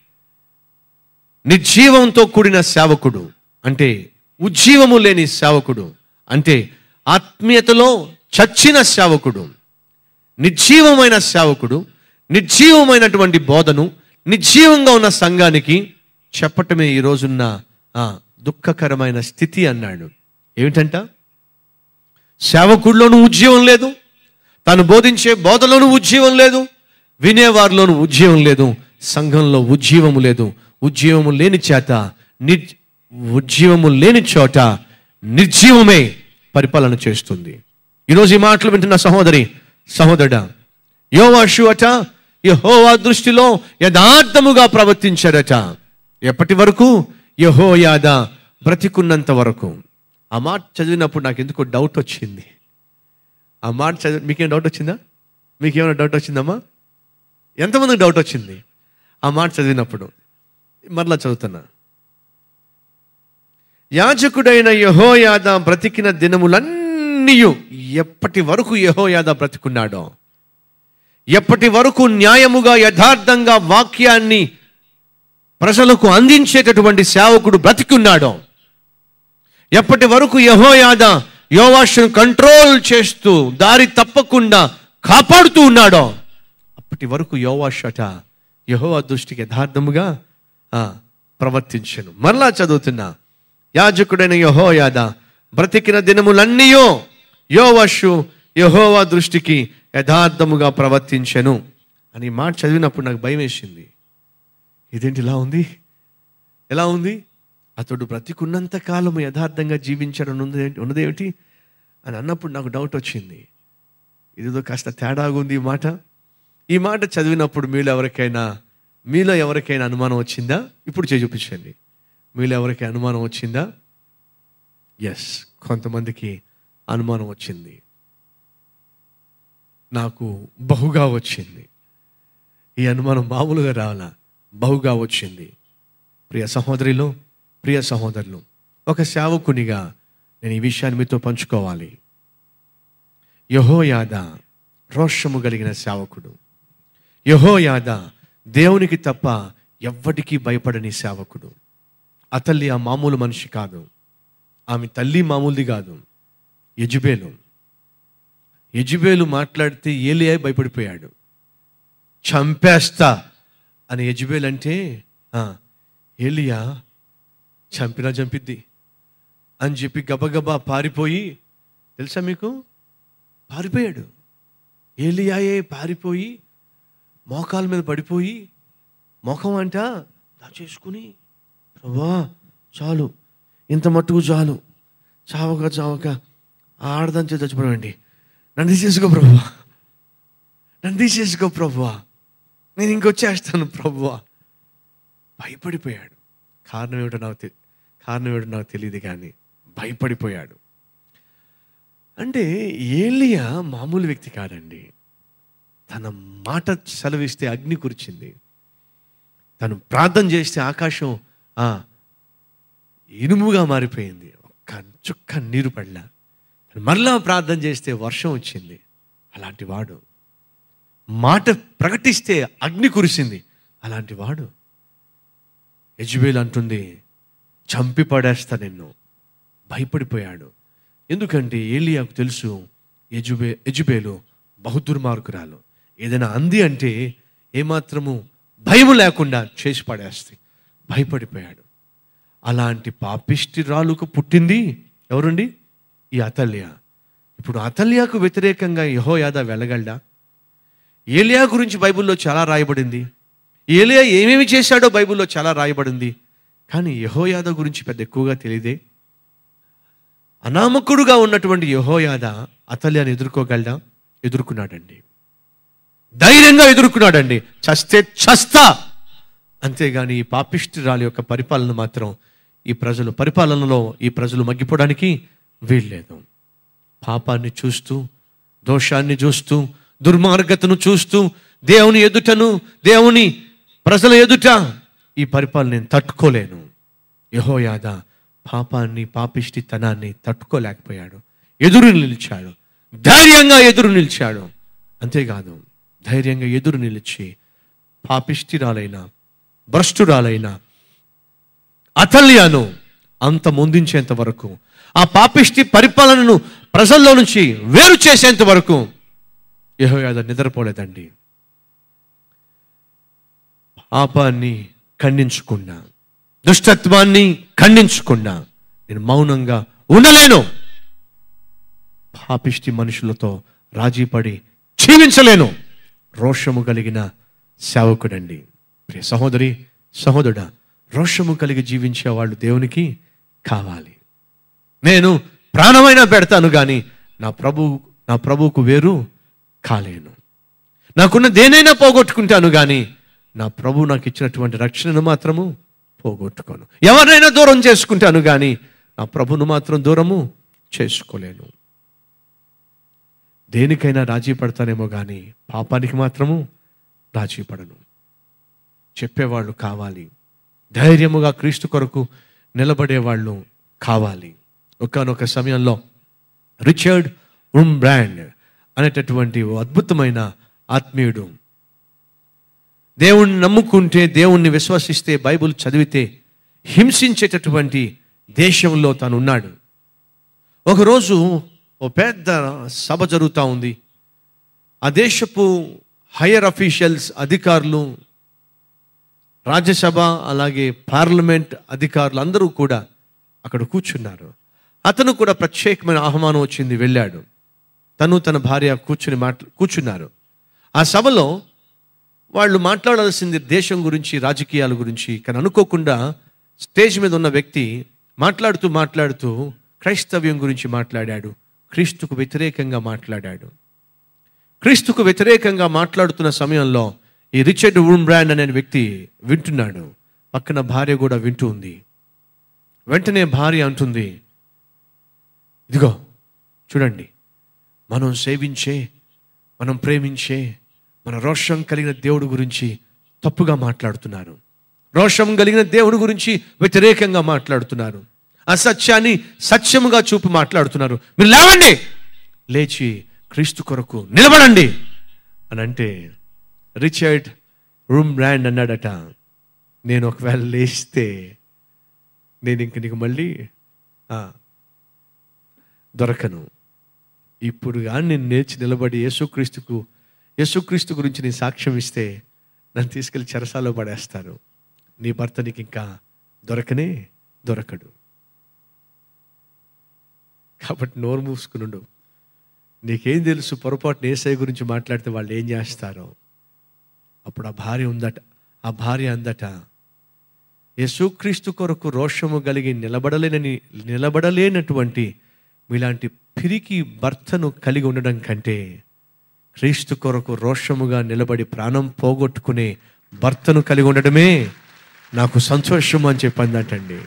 నిర్జీవంతో కూడిన సేవకుడు అంటే ఉజ్జీవము లేని సేవకుడు అంటే ఆత్మీయతలో చచ్చిన సేవకుడు నిర్జీవమైన సేవకుడు నిర్జీవమైనటువంటి బోధను నిర్జీవంగా ఉన్న సంఘానికి చెప్పటమే ఈ రోజున్న ఆ, దుఃఖకరమైన స్థితి అన్నాడు ఏమిటంట సేవకుడిలోనూ ఉజ్జీవం లేదు తాను బోధించే బోధలోనూ ఉజ్జీవం లేదు వినేవారిలోనూ ఉజ్జీవం లేదు సంఘంలో ఉజ్జీవము లేదు ఉజ్జీవము లేని చేత నిర్ ఉజ్జీవము లేని చోట నిర్జీవమే పరిపాలన చేస్తుంది ఈరోజు ఈ మాటలు వింటున్న సహోదరి సహోదరుడా యోవాషు అట యహోవా దృష్టిలో యథార్థముగా ప్రవర్తించాడట ఎప్పటి వరకు యహోయాద బ్రతికున్నంత వరకు ఆ మాట చదివినప్పుడు నాకు ఎందుకో డౌట్ వచ్చింది ఆ మాట చదివి మీకేం డౌట్ వచ్చిందా మీకేమైనా డౌట్ వచ్చిందమ్మా ఎంతమందికి డౌట్ వచ్చింది ఆ మాట చదివినప్పుడు మరలా చదువుతున్నా యాజకుడైన యహోయాద బ్రతికిన దినములన్నీ ఎప్పటి వరకు యహోయాద బ్రతికున్నాడో ఎప్పటి వరకు న్యాయముగా యథార్థంగా వాక్యాన్ని ప్రజలకు అందించేటటువంటి సేవకుడు బ్రతికున్నాడో ఎప్పటి వరకు యహోయాద యోవాషును కంట్రోల్ చేస్తూ దారి తప్పకుండా కాపాడుతూ ఉన్నాడో అప్పటి వరకు యోవాషు అట యహోవా దృష్టికి యథార్థముగా ఆ, ప్రవర్తించను మరలా చదువుతున్నా యాజకుడైన యహోయాద బ్రతికిన దినములన్నీయో యోవషు యహోవా దృష్టికి యథార్థముగా ప్రవర్తించెను అని ఈ మాట చదివినప్పుడు నాకు భయం వేసింది ఇదేంటి ఇలా ఉంది ఎలా ఉంది అతడు బ్రతికున్నంత కాలం యథార్థంగా జీవించడం ఉన్నది ఉన్నదేమిటి అని అన్నప్పుడు నాకు డౌట్ వచ్చింది ఇదేదో కాస్త తేడాగా ఉంది ఈ మాట ఈ మాట చదివినప్పుడు మీలో ఎవరికైనా మీలో ఎవరికైనా అనుమానం వచ్చిందా ఇప్పుడు చేయి చూపించండి మీలో ఎవరికైనా అనుమానం వచ్చిందా ఎస్ కొంతమందికి అనుమానం వచ్చింది నాకు బహుగా వచ్చింది ఈ అనుమానం మామూలుగా రావాలా బహుగా వచ్చింది ప్రియ సహోదరిలో ప్రియ సహోదరులు ఒక సేవకునిగా నేను ఈ విషయాన్ని మీతో పంచుకోవాలి యహోయాద రోషము కలిగిన సేవకుడు యహోయాద దేవునికి తప్ప ఎవ్వటికీ భయపడని సేవకుడు ఆ తల్లి ఆ మామూలు మనిషి కాదు ఆమె తల్లి మామూలుది కాదు యజుబేలు యజుబేలు మాట్లాడితే ఏలియా భయపడిపోయాడు చంపేస్తా అని యజుబేల్ అంటే "ఆ, ఏలియా చంపినా చంపిద్ది అని చెప్పి గబగబా పారిపోయి తెలుసా మీకు పారిపోయాడు ఏలియాయే పారిపోయి మోకాల మీద పడిపోయి ముఖం అంట దాచేసుకుని ప్రభా చాలు ఇంత మట్టుకు చాలు చావక చావక ఆడదంచే చచ్చిపోవండి నన్ను తీసేసుకో ప్రభువా నన్ను తీసేసుకో ప్రభువా నేను ఇంకొచ్చేస్తాను ప్రభువా భయపడిపోయాడు కారణం ఏమిటో నాకు తె- కారణం ఏమిటో నాకు తెలియదు కానీ భయపడిపోయాడు అంటే ఏలియా మామూలు వ్యక్తి కాదండి తన మాట సెలవిస్తే అగ్ని కురిచింది తను ప్రార్థన చేస్తే ఆకాశం ఆ, ఇనుముగా మారిపోయింది ఒక్క చుక్క నీరు పడలా తను మరలా ప్రార్థన చేస్తే వర్షం వచ్చింది అలాంటి వాడు మాట ప్రకటిస్తే అగ్ని కురిసింది అలాంటి వాడు యజ్బేల్ అంటుంది చంపి పడేస్తా నిన్ను భయపడిపోయాడు ఎందుకంటే ఏలియాకు తెలుసు యజుబే యజుబేలు బహుదుర్మార్గురాలు ఏదైనా అంది అంటే ఏమాత్రము భయం లేకుండా చేసి పడేస్తే భయపడిపోయాడు అలాంటి పాపిష్టిరాలుకు పుట్టింది ఎవరండి ఈ అతల్య ఇప్పుడు అతల్యకు వ్యతిరేకంగా యహోయాద వెళ్ళగలడా ఏలియా గురించి బైబిల్లో చాలా రాయబడింది ఏలియా ఏమేమి చేశాడో బైబిల్లో చాలా రాయబడింది కానీ యహోయాద గురించి పెద్ద ఎక్కువగా తెలియదే అనామకుడుగా ఉన్నటువంటి యహోయాద అతల్యాన్ని ఎదుర్కోగలడా ఎదుర్కొన్నాడండి ధైర్యంగా ఎదుర్కొన్నాడండి చస్తే చస్తా అంతేగాని ఈ పాపిష్టిరాలు యొక్క పరిపాలన మాత్రం ఈ ప్రజలు పరిపాలనలో ఈ ప్రజలు మగ్గిపోవడానికి వీల్లేదు పాపాన్ని చూస్తూ దోషాన్ని చూస్తూ దుర్మార్గతను చూస్తూ దేవుని ఎదుటను దేవుని ప్రజల ఎదుట ఈ పరిపాలన నేను తట్టుకోలేను యహోయాద పాపాన్ని పాపిష్టితనాన్ని తట్టుకోలేకపోయాడు ఎదురు నిలిచాడు ధైర్యంగా ఎదురు నిలిచాడు అంతేకాదు ధైర్యంగా ఎదురు నిలిచి పాపిష్టిరాలైన భ్రష్టురాలైన అతల్యాను అంత ముందించేంత వరకు ఆ పాపిష్టి పరిపాలనను ప్రజల్లో నుంచి వేరు చేసేంత వరకు యెహోయాద నిద్రపోలేదండి పాపాన్ని ఖండించుకున్నా దుష్టత్వాన్ని ఖండించుకున్నా నేను మౌనంగా ఉండలేను పాపిష్టి మనుషులతో రాజీపడి జీవించలేను రోషము కలిగిన సేవకుడండి ప్రియ సహోదరి సహోదరుడా రోషము కలిగి జీవించే వాళ్ళు దేవునికి కావాలి నేను ప్రాణమైనా పెడతాను కానీ నా ప్రభు నా ప్రభువుకు వేరు కాలేను నాకున్న దేనైనా పోగొట్టుకుంటాను కానీ నా ప్రభు నాకు ఇచ్చినటువంటి రక్షణను మాత్రము పోగొట్టుకోను ఎవరినైనా దూరం చేసుకుంటాను కానీ నా ప్రభును మాత్రం దూరము చేసుకోలేను దేనికైనా రాజీ పడతానేమో కానీ పాపానికి మాత్రము రాజీ పడను చెప్పేవాళ్ళు కావాలి ధైర్యముగా క్రీస్తు కొరకు నిలబడేవాళ్ళు కావాలి ఒకనొక సమయంలో రిచర్డ్ ఉమ్ బ్రాండ్ అనేటటువంటి ఓ అద్భుతమైన ఆత్మీయుడు దేవుణ్ణి నమ్ముకుంటే దేవుణ్ణి విశ్వసిస్తే బైబిల్ చదివితే హింసించేటటువంటి దేశంలో తాను ఉన్నాడు ఒకరోజు ఓ పెద్ద సభ జరుగుతూ ఉంది ఆ దేశపు హయ్యర్ అఫీషియల్స్ అధికారులు రాజ్యసభ అలాగే పార్లమెంట్ అధికారులు అందరూ కూడా అక్కడ కూర్చున్నారు అతను కూడా ప్రత్యేకమైన ఆహ్వానం వచ్చింది వెళ్ళాడు తను తన భార్య కూర్చుని మాట్లా కూర్చున్నారు ఆ సభలో వాళ్ళు మాట్లాడాల్సింది దేశం గురించి రాజకీయాల గురించి కానీ అనుకోకుండా స్టేజ్ మీద ఉన్న వ్యక్తి మాట్లాడుతూ మాట్లాడుతూ క్రైస్తవ్యం గురించి మాట్లాడాడు క్రీస్తుకు వ్యతిరేకంగా మాట్లాడాడు క్రీస్తుకు వ్యతిరేకంగా మాట్లాడుతున్న సమయంలో ఈ రిచర్డ్ బ్రాండ్ అనే వ్యక్తి వింటున్నాడు పక్కన భార్య కూడా వింటూ ఉంది వెంటనే భార్య అంటుంది ఇదిగో చూడండి మనం సేవించే మనం ప్రేమించే మన రోషం కలిగిన దేవుడి గురించి తప్పుగా మాట్లాడుతున్నారు రోషం కలిగిన దేవుడి గురించి వ్యతిరేకంగా మాట్లాడుతున్నారు అసత్యాన్ని సత్యముగా చూపి మాట్లాడుతున్నారు మీరు లేవండి లేచి క్రీస్తు కొరకు నిలబడండి అని అంటే రిచర్డ్ రూమ్ బ్రాండ్ అన్నాడట నేను ఒకవేళ లేస్తే నేను ఇంక నీకు మళ్ళీ ఆ, దొరకను ఇప్పుడు కానీ నేను నేర్చి నిలబడి యేసుక్రీస్తుకు యేసుక్రీస్తు గురించి నీ సాక్ష్యం ఇస్తే నన్ను తీసుకెళ్ళి చెరసాలో పడేస్తారు నీ భర్త నీకు ఇంకా దొరకనే దొరకడు కాబట్టి నోరు మూసుకునుండు నీకేం తెలుసు పొరపాటున ఏసై గురించి మాట్లాడితే వాళ్ళు ఏం చేస్తారో అప్పుడు ఆ భార్య ఉందట ఆ భార్య అందట యేసుక్రీస్తు కొరకు రోషము కలిగి నిలబడలేనని నిలబడలేనటువంటి మీలాంటి పిరికి భర్తను కలిగి ఉండడం కంటే క్రీస్తు కొరకు రోషముగా నిలబడి ప్రాణం పోగొట్టుకునే భర్తను కలిగి ఉండడమే నాకు సంతోషం అని చెప్పిందటండి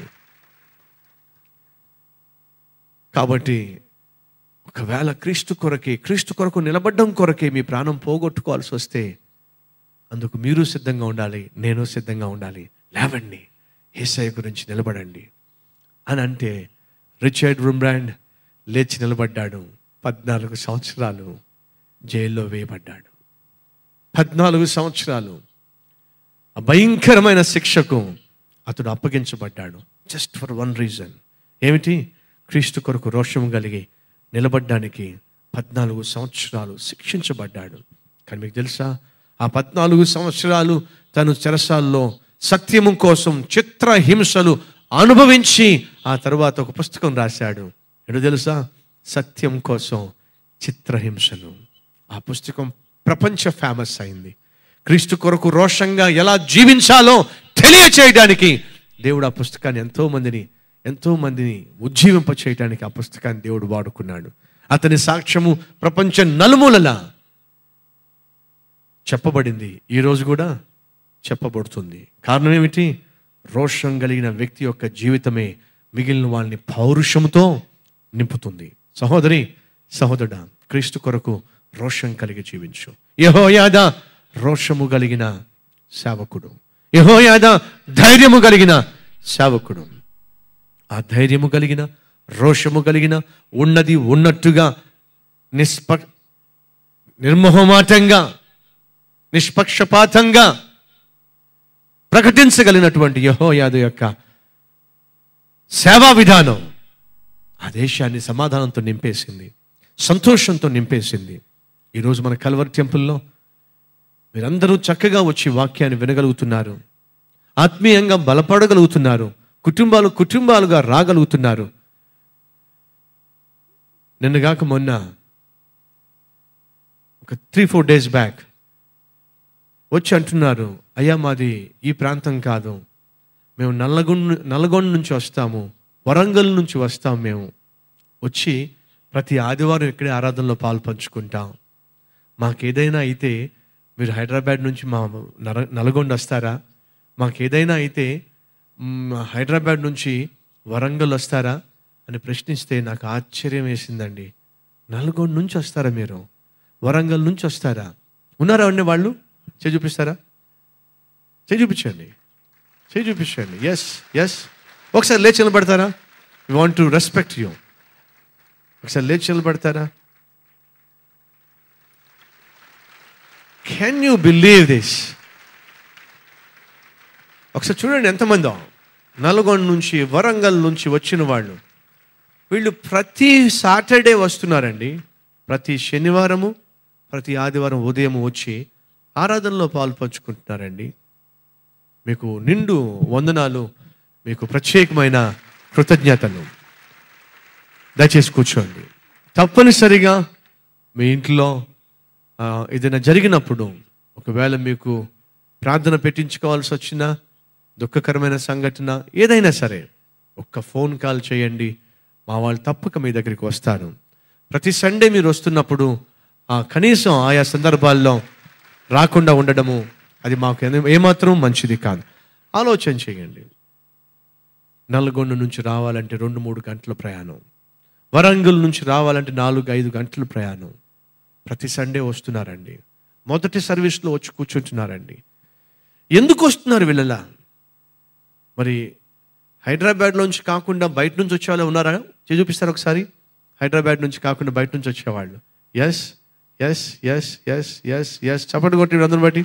కాబట్టి ఒకవేళ క్రీస్తు కొరకే క్రీస్తు కొరకు నిలబడ్డం కొరకే మీ ప్రాణం పోగొట్టుకోవాల్సి వస్తే అందుకు మీరు సిద్ధంగా ఉండాలి నేను సిద్ధంగా ఉండాలి లేవండి ఏసఐ గురించి నిలబడండి అని అంటే రిచర్డ్ రుమ్బ్రాండ్ లేచి నిలబడ్డాడు పద్నాలుగు సంవత్సరాలు జైల్లో వేయబడ్డాడు పద్నాలుగు సంవత్సరాలు ఆ భయంకరమైన శిక్షకు అతడు అప్పగించబడ్డాడు జస్ట్ ఫర్ వన్ రీజన్ ఏమిటి క్రీస్తు కొరకు రోషం కలిగి నిలబడ్డానికి పద్నాలుగు సంవత్సరాలు శిక్షించబడ్డాడు కానీ మీకు తెలుసా ఆ పద్నాలుగు సంవత్సరాలు తను చెరసాల్లో సత్యము కోసం చిత్రహింసలు అనుభవించి ఆ తర్వాత ఒక పుస్తకం రాశాడు ఎడు తెలుసా సత్యం కోసం చిత్రహింసలు ఆ పుస్తకం ప్రపంచ ఫేమస్ అయింది క్రీస్తు కొరకు రోషంగా ఎలా జీవించాలో తెలియచేయడానికి దేవుడు ఆ పుస్తకాన్ని ఎంతో మందిని ఎంతో మందిని ఉజ్జీవింప చేయడానికి ఆ పుస్తకాన్ని దేవుడు వాడుకున్నాడు అతని సాక్ష్యము ప్రపంచ నలుమూలలా చెప్పబడింది ఈరోజు కూడా చెప్పబడుతుంది కారణం ఏమిటి రోషం కలిగిన వ్యక్తి యొక్క జీవితమే మిగిలిన వాళ్ళని పౌరుషంతో నింపుతుంది సహోదరి సహోదరుడా క్రీస్తు కొరకు రోషం కలిగి జీవించు యహోయాద రోషము కలిగిన సేవకుడు యహోయాద ధైర్యము కలిగిన సేవకుడు ఆ ధైర్యము కలిగిన రోషము కలిగిన ఉన్నది ఉన్నట్టుగా నిష్ప నిర్మోహమాటంగా నిష్పక్షపాతంగా ప్రకటించగలిగినటువంటి యహోయాదు యొక్క సేవా విధానం ఆ దేశాన్ని సమాధానంతో నింపేసింది సంతోషంతో నింపేసింది ఈరోజు మన కల్వర్ టెంపుల్లో మీరందరూ చక్కగా వచ్చి వాక్యాన్ని వినగలుగుతున్నారు ఆత్మీయంగా బలపడగలుగుతున్నారు కుటుంబాలు కుటుంబాలుగా రాగలుగుతున్నారు నిన్నగాక మొన్న ఒక త్రీ ఫోర్ డేస్ బ్యాక్ వచ్చి అంటున్నారు అయ్యా మాది ఈ ప్రాంతం కాదు మేము నల్లగొండ నల్లగొండ నుంచి వస్తాము వరంగల్ నుంచి వస్తాం మేము వచ్చి ప్రతి ఆదివారం ఇక్కడే ఆరాధనలో పాలు పంచుకుంటాం మాకేదైనా అయితే మీరు హైదరాబాద్ నుంచి మా నర నల్గొండ వస్తారా మాకేదైనా అయితే మ్, హైదరాబాద్ నుంచి వరంగల్ వస్తారా అని ప్రశ్నిస్తే నాకు ఆశ్చర్యం వేసిందండి నల్గొండ నుంచి వస్తారా మీరు వరంగల్ నుంచి వస్తారా ఉన్నారా అండి వాళ్ళు చేయి చూపిస్తారా చేయి చూపించండి చేయి చూపించండి ఎస్ ఎస్ ఒకసారి లేచి నిలబడతారా we want to respect you ఒకసారి లేచి నిలబడతారా కెన్ యూ బిలీవ్ దిస్ ఒకసారి చూడండి ఎంతమందో నల్గొండ నుంచి వరంగల్ నుంచి వచ్చిన వాళ్ళు వీళ్ళు ప్రతి సాటర్డే వస్తున్నారండి ప్రతి శనివారము ప్రతి ఆదివారం ఉదయం వచ్చి ఆరాధనలో పాలు పంచుకుంటున్నారండి మీకు నిండు వందనాలు మీకు ప్రత్యేకమైన కృతజ్ఞతలు దయచేసి కూర్చోండి తప్పనిసరిగా మీ ఇంట్లో ఆ, ఏదైనా జరిగినప్పుడు ఒకవేళ మీకు ప్రార్థన పెట్టించుకోవాల్సి వచ్చినా దుఃఖకరమైన సంఘటన ఏదైనా సరే ఒక్క ఫోన్ కాల్ చేయండి మా వాళ్ళు తప్పక మీ దగ్గరికి వస్తారు ప్రతి సండే మీరు వస్తున్నప్పుడు ఆ కనీసం ఆయా సందర్భాల్లో రాకుండా ఉండడము అది మాకు ఏ- ఏమాత్రం మంచిది కాదు ఆలోచన చేయండి నల్గొండ నుంచి రావాలంటే రెండు మూడు గంటల ప్రయాణం వరంగల్ నుంచి రావాలంటే నాలుగు ఐదు గంటల ప్రయాణం ప్రతి సండే వస్తున్నారండి మొదటి సర్వీస్లో వచ్చి కూర్చుంటున్నారండి ఎందుకు వస్తున్నారు వీళ్ళలా మరి హైదరాబాద్లోంచి కాకుండా బయట నుంచి వచ్చేవాళ్ళు ఉన్నారా చేయి చూపిస్తారు ఒకసారి హైదరాబాద్ నుంచి కాకుండా బయట నుంచి వచ్చేవాళ్ళు yes yes yes yes yes yes చప్పటి కొట్టి అందరిని బట్టి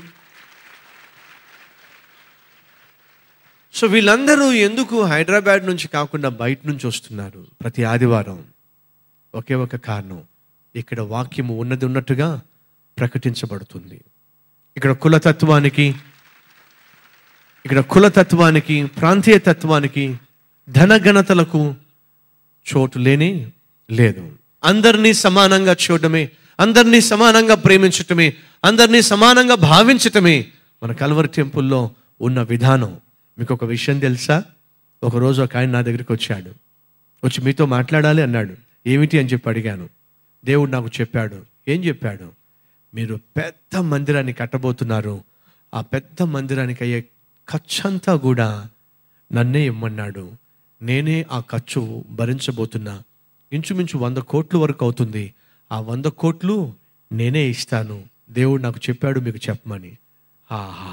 సో వీళ్ళందరూ ఎందుకు హైదరాబాద్ నుంచి కాకుండా బయట నుంచి వస్తున్నారు ప్రతి ఆదివారం ఒకే ఒక కారణం ఇక్కడ వాక్యము ఉన్నది ఉన్నట్టుగా ప్రకటించబడుతుంది ఇక్కడ కులతత్వానికి ఇక్కడ కులతత్వానికి ప్రాంతీయ తత్వానికి ధనగణతలకు చోటు లేని లేదు అందరినీ సమానంగా చూడటమే అందరినీ సమానంగా ప్రేమించటమే అందరినీ సమానంగా భావించటమే మన కల్వరి టెంపుల్లో ఉన్న విధానం మీకు ఒక విషయం తెలుసా ఒకరోజు ఒక ఆయన నా దగ్గరికి వచ్చాడు వచ్చి మీతో మాట్లాడాలి అన్నాడు ఏమిటి అని చెప్పి అడిగాను దేవుడు నాకు చెప్పాడు ఏం చెప్పాడు మీరు పెద్ద మందిరాన్ని కట్టబోతున్నారు ఆ పెద్ద మందిరానికి అయ్యే ఖర్చు అంతా కూడా నన్నే ఇమ్మన్నాడు నేనే ఆ ఖర్చు భరించబోతున్నా ఇంచుమించు వంద కోట్ల వరకు అవుతుంది ఆ వంద కోట్లు నేనే ఇస్తాను దేవుడు నాకు చెప్పాడు మీకు చెప్పమని ఆహా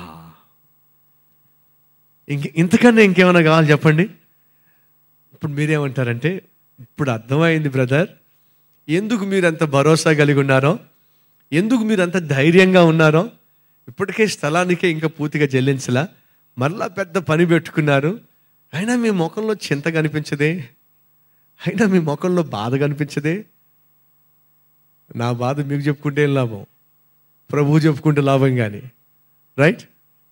ఇంక ఇంతకన్నా ఇంకేమైనా కావాలి చెప్పండి ఇప్పుడు మీరేమంటారంటే ఇప్పుడు అర్థమైంది బ్రదర్ ఎందుకు మీరు అంత భరోసా కలిగి ఉన్నారో ఎందుకు మీరు అంత ధైర్యంగా ఉన్నారో ఇప్పటికే స్థలానికే ఇంకా పూర్తిగా చెల్లించలా మరలా పెద్ద పని పెట్టుకున్నారు అయినా మీ ముఖంలో చింత కనిపించదే అయినా మీ ముఖంలో బాధ కనిపించదే నా బాధ మీకు చెప్పుకుంటే ఏం లాభం ప్రభువు చెప్పుకుంటే లాభం కానీ రైట్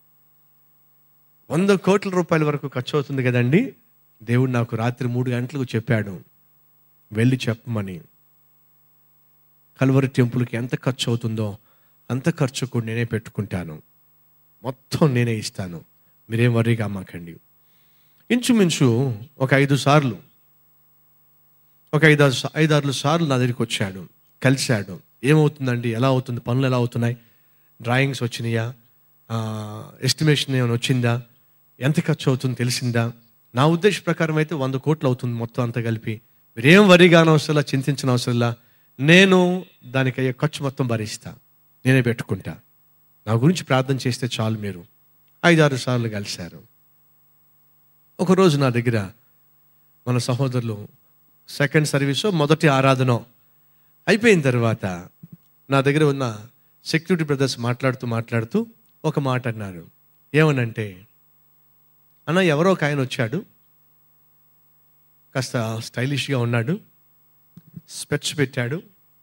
వంద కోట్ల రూపాయల వరకు ఖర్చు అవుతుంది కదండి దేవుడు నాకు రాత్రి మూడు గంటలకు చెప్పాడు వెళ్ళి చెప్పమని కల్వరి టెంపుల్కి ఎంత ఖర్చు అవుతుందో అంత ఖర్చు కూడా నేనే పెట్టుకుంటాను మొత్తం నేనే ఇస్తాను మీరేం వర్రీగా మాకండి ఇంచుమించు ఒక ఐదు సార్లు ఒక ఐదు ఐదారు సార్లు నా దగ్గరికి వచ్చాడు కలిశాడు ఏమవుతుందండి ఎలా అవుతుంది పనులు ఎలా అవుతున్నాయి డ్రాయింగ్స్ వచ్చినాయా ఎస్టిమేషన్ ఏమైనా వచ్చిందా ఎంత ఖర్చు అవుతుందో తెలిసిందా నా ఉద్దేశ ప్రకారం అయితే వంద కోట్లు అవుతుంది మొత్తం అంతా కలిపి మీరేం వరిగా అవసరంలా చింతించిన అవసరంలా నేను దానికి అయ్యే ఖర్చు మొత్తం భరిస్తా నేనే పెట్టుకుంటా నా గురించి ప్రార్థన చేస్తే చాలు మీరు ఐదారు సార్లు కలిశారు ఒకరోజు నా దగ్గర మన సహోదరులు సెకండ్ సర్వీసు మొదటి ఆరాధన అయిపోయిన తర్వాత నా దగ్గర ఉన్న సెక్యూరిటీ బ్రదర్స్ మాట్లాడుతూ మాట్లాడుతూ ఒక మాట అన్నారు ఏమనంటే అన్న ఎవరో ఒక ఆయన వచ్చాడు కాస్త స్టైలిష్గా ఉన్నాడు స్పెట్స్ పెట్టాడు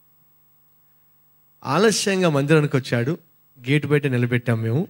ఆలస్యంగా మందిరానికి వచ్చాడు గేట్ బయట నిలబెట్టాం మేము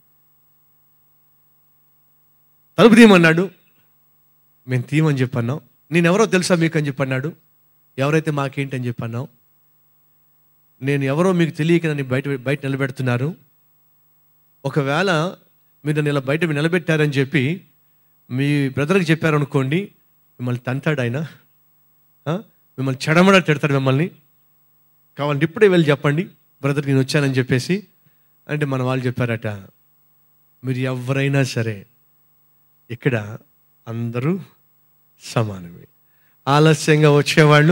తలుపు తీయమన్నాడు మేము తీయమని చెప్పన్నాం నేను ఎవరో తెలుసా మీకు అని చెప్పన్నాడు ఎవరైతే మాకేంటి అని చెప్పన్నాం నేను ఎవరో మీకు తెలియక నన్ను బయట బయట నిలబెడుతున్నారు ఒకవేళ మీరు నన్ను ఇలా బయట నిలబెట్టారని చెప్పి మీ బ్రదర్కి చెప్పారనుకోండి మిమ్మల్ని తంతాడు ఆయన ఆ? మిమ్మల్ని చెడమడ తిడతాడు మిమ్మల్ని కావాలంటే ఇప్పుడే వెళ్ళి చెప్పండి బ్రదర్కి నేను వచ్చానని చెప్పేసి అంటే మన వాళ్ళు చెప్పారట మీరు ఎవరైనా సరే ఇక్కడ అందరూ సమానమే ఆలస్యంగా వచ్చేవాళ్ళు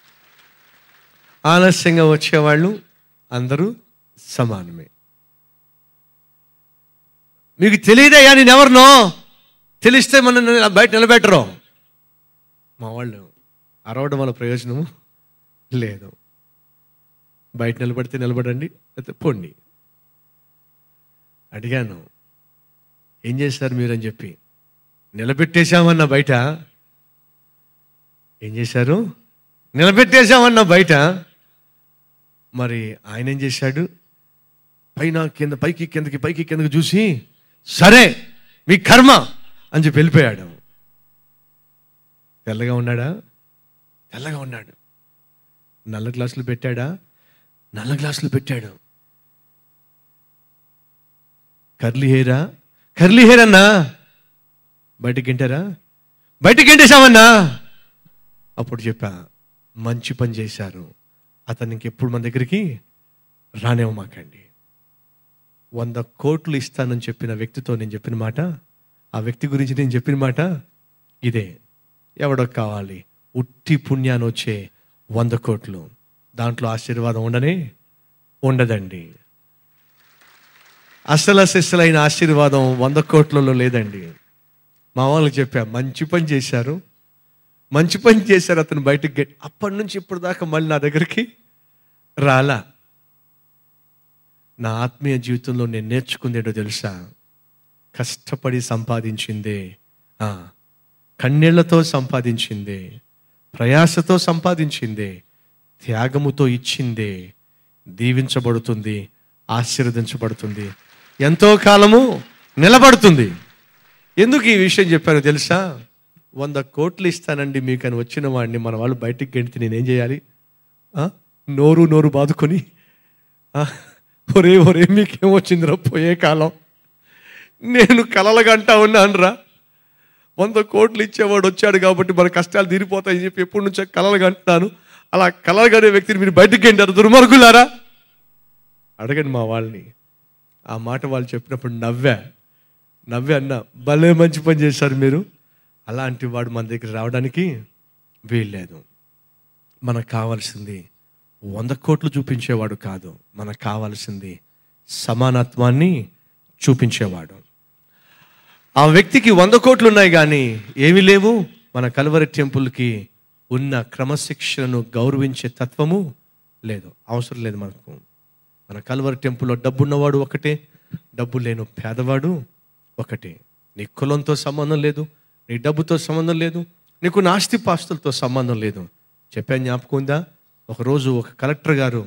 ఆలస్యంగా వచ్చేవాళ్ళు అందరూ సమానమే మీకు తెలియదయ్యా నేను ఎవరినో తెలిస్తే మనం బయట నిలబెట్టరు మా వాళ్ళు అరవడం వల్ల ప్రయోజనము లేదు బయట నిలబడితే నిలబడండి లేకపోతే పోండి అడిగాను ఏం చేశారు మీరని చెప్పి నిలబెట్టేశామన్న బయట ఏం చేశారు నిలబెట్టేశామన్న బయట మరి ఆయన ఏం చేశాడు పైన కింద పైకి కిందకి పైకి కిందకి చూసి సరే మీ కర్మ అని చెప్పి వెళ్ళిపోయాడు తెల్లగా ఉన్నాడా తెల్లగా ఉన్నాడు నల్ల గ్లాసులు పెట్టాడా నల్ల గ్లాసులు పెట్టాడు కర్లీ హెయిరా కర్లీ హెయిర్ అన్నా బయటికి గెంటారా బయటికి గెంటేశామన్నా అప్పుడు చెప్పా మంచి పని చేశారు అతనికి ఎప్పుడు మన దగ్గరికి రానివ్వమాకండి వంద కోట్లు ఇస్తానని చెప్పిన వ్యక్తితో నేను చెప్పిన మాట ఆ వ్యక్తి గురించి నేను చెప్పిన మాట ఇదే ఎవడో కావాలి ఉట్టి పుణ్యాన్ని వచ్చే వంద కోట్లు దాంట్లో ఆశీర్వాదం ఉండనే ఉండదండి అసలు అసలైన ఆశీర్వాదం వంద కోట్లలో లేదండి మా వాళ్ళకి చెప్పా మంచి పని చేశారు మంచి పని చేశారు అతను బయటకు గెట్ అప్పటి నుంచి ఇప్పుడు దాకా మళ్ళీ నా దగ్గరికి రాలా నా ఆత్మీయ జీవితంలో నేను నేర్చుకుందేటో తెలుసా కష్టపడి సంపాదించిందే ఆ, కన్నీళ్లతో సంపాదించిందే ప్రయాసతో సంపాదించిందే త్యాగముతో ఇచ్చిందే దీవించబడుతుంది ఆశీర్వదించబడుతుంది ఎంతో కాలము నిలబడుతుంది ఎందుకు ఈ విషయం చెప్పానో తెలుసా వంద కోట్లు ఇస్తానండి మీకు అని వచ్చిన వాడిని మన వాళ్ళు బయటికి గెంటితే నేనేం చేయాలి ఆ? నోరు నోరు బాదుకొని ఆ? ఒరే ఒరే మీకేమొచ్చిందిరా పోయే కాలం నేను కలలుగంటా ఉన్నానురా వంద కోట్లు ఇచ్చేవాడు వచ్చాడు కాబట్టి మన కష్టాలు తీరిపోతాయని చెప్పి ఎప్పటి నుంచో కలలు కంటున్నాను అలా కలలు కనే వ్యక్తిని మీరు బయటికి గంటారు దుర్మార్గులారా అడగండి మా వాళ్ళని ఆ మాట వాళ్ళు చెప్పినప్పుడు నవ్వా నవ్వే అన్న భలే మంచి పని చేశారు మీరు అలాంటి వాడు మన దగ్గర రావడానికి వీల్లేదు మనకు కావాల్సింది వంద కోట్లు చూపించేవాడు కాదు మనకు కావాల్సింది సమానత్వాన్ని చూపించేవాడు ఆ వ్యక్తికి వంద కోట్లు ఉన్నాయి కానీ ఏమీ లేవు మన కల్వరి టెంపుల్కి ఉన్న క్రమశిక్షణను గౌరవించే తత్వము లేదు అవసరం లేదు మనకు మన కల్వరి టెంపుల్లో డబ్బు ఉన్నవాడు ఒకటే డబ్బు లేని పేదవాడు ఒకటే నీ కులంతో సంబంధం లేదు నీ డబ్బుతో సంబంధం లేదు నీకు నాస్తి పాస్తులతో సంబంధం లేదు చెప్పాను జ్ఞాపకం ఉందా ఒకరోజు ఒక కలెక్టర్ గారు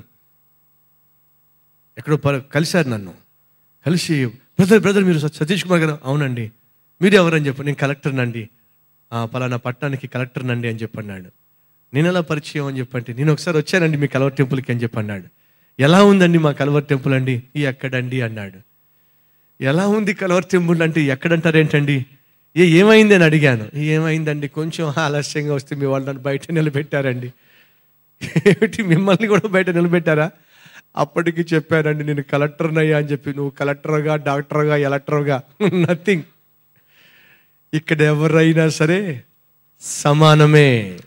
ఎక్కడో ప- కలిశారు నన్ను కలిసి బ్రదర్ బ్రదర్ మీరు సత్- సతీష్ కుమార్ గారు అవునండి మీరు ఎవరని చెప్పి నేను కలెక్టర్ నండి "ఆ, పలానా పట్టణానికి కలెక్టర్ నండి అని చెప్పన్నాడు నేను ఎలా పరిచయం అని చెప్పంటే నేను ఒకసారి వచ్చానండి మీ కలవర్ టెంపుల్కి అని చెప్పన్నాడు ఎలా ఉందండి మా కలవర్ టెంపుల్ అండి ఈ ఎక్కడండి అన్నాడు ఎలా ఉంది కలవర్ టెంపుల్ అంటే ఎక్కడంటారేంటండి ఏ ఏమైంది అని అడిగాను ఏమైందండి కొంచెం ఆలస్యంగా వస్తే మీ వాళ్ళు నన్ను బయట నిలబెట్టారండి ఏమిటి మిమ్మల్ని కూడా బయట నిలబెట్టారా అప్పటికి చెప్పానండి నేను కలెక్టర్నయ్యా అని చెప్పి నువ్వు కలెక్టర్గా డాక్టర్గా ఎలక్టర్గా నథింగ్ ఇక్కడ ఎవరైనా సరే సమానమే